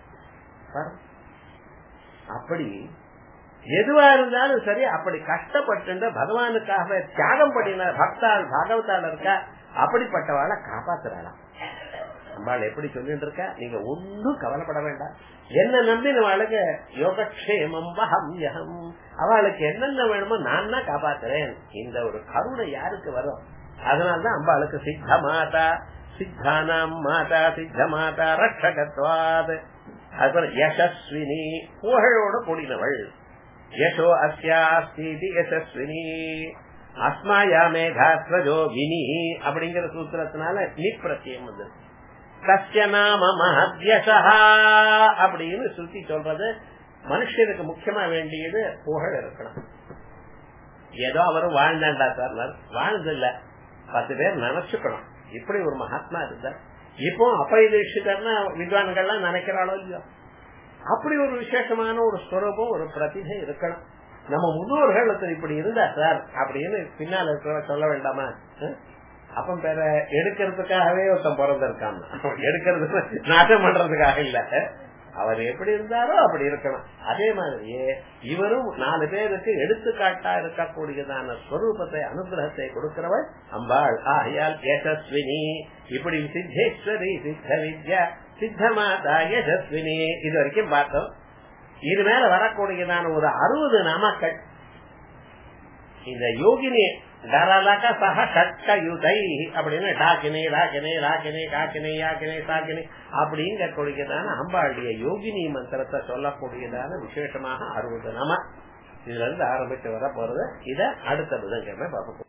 அப்படி எதுவா இருந்தாலும் சரி அப்படி கஷ்டப்பட்டு பகவானுக்காக தியாகம் பண்ணின பக்தாள் பாகவத்தால் இருக்கா அப்படிப்பட்டவாளை காப்பாத்துறாளாம் அம்பாள் எப்படி சொல்லிட்டு இருக்கா நீங்க ஒன்னும் கவலைப்பட வேண்டாம் என்ன நம்பி அவளுக்கு யோகக்ஷேமம் வகம் யகம் அவளுக்கு என்னென்ன வேணுமோ நான் தான் காப்பாத்துறேன் இந்த ஒரு கருணை யாருக்கு வரும் அதனால்தான் அம்பாளுக்கு சித்த மாதா சித்தானாம் மாதா சித்த மாதா ரட்சகத்வாத் அதுபோல யசஸ்வினி புகழோட கூடினவள் யசோ அஸ்யாஸ்தி யசஸ்வினி அஸ்மாயா மேகாத்வஜோ வினி அப்படிங்கிற சூத்திரத்தினால நிப்பிரத்தியம் வந்து கஷ்ய நாம மஹத்யசா அப்படின்னு சுத்தி சொல்றது மனுஷனுக்கு முக்கியமா வேண்டியது புகழ் இருக்கணும் ஏதோ அவரும் வாழ்ந்தாண்டா சார் வாழ்ந்து இல்ல பத்து பேர் நினைச்சுக்கணும் இப்படி ஒரு மகாத்மா இருந்தார் இப்போ அப்பை தீட்சிதர்னா வித்வான்கள்லாம் நினைக்கிறாளோ இல்லையோ அப்படி ஒரு விசேஷமான ஒரு ஸ்வரூபம் ஒரு பிரதிபை இருக்கணும் நம்ம முன்னோர்கள் இப்படி இருந்தா சார் அப்படின்னு பின்னால் இருக்கிற சொல்ல வேண்டாமா அப்பம் பேர எடுக்கிறதுக்காகவே ஒருத்தன் பிறந்திருக்கான் எடுக்கிறது நாட்டம் பண்றதுக்காக இல்ல அவர் எப்படி இருந்தாரோ அப்படி இருக்கணும் அதே மாதிரியே இவரும் நாலு பேருக்கு எடுத்துக்காட்டா இருக்கக்கூடியதான ஸ்வரூபத்தை அனுகிரகத்தை கொடுக்கிறவள் அம்பாள் ஆகையால் யசஸ்வினி இப்படி சித்தேஸ்வரி சித்த வித்யா சித்த மாதா யசஸ்வினி இது வரைக்கும் பார்த்தோம் இது மேல வரக்கூடியதான ஒரு அறுபது நாமக்கள் இந்த யோகினி டரலக சக ஷட்க யுதை அப்படின்னு டாக்கினே ராக்கினே ராக்கினே காக்கினே யாக்கினே சாக்கினே அப்படிங்கக்கூடியதான அம்பாளுடைய யோகினி மந்திரத்தை சொல்லக்கூடியதான விசேஷமாக அறுபது நாம இதுல இருந்து ஆரம்பிச்சு வர போறது இத அடுத்த புதன்கிழமை பார்ப்போம்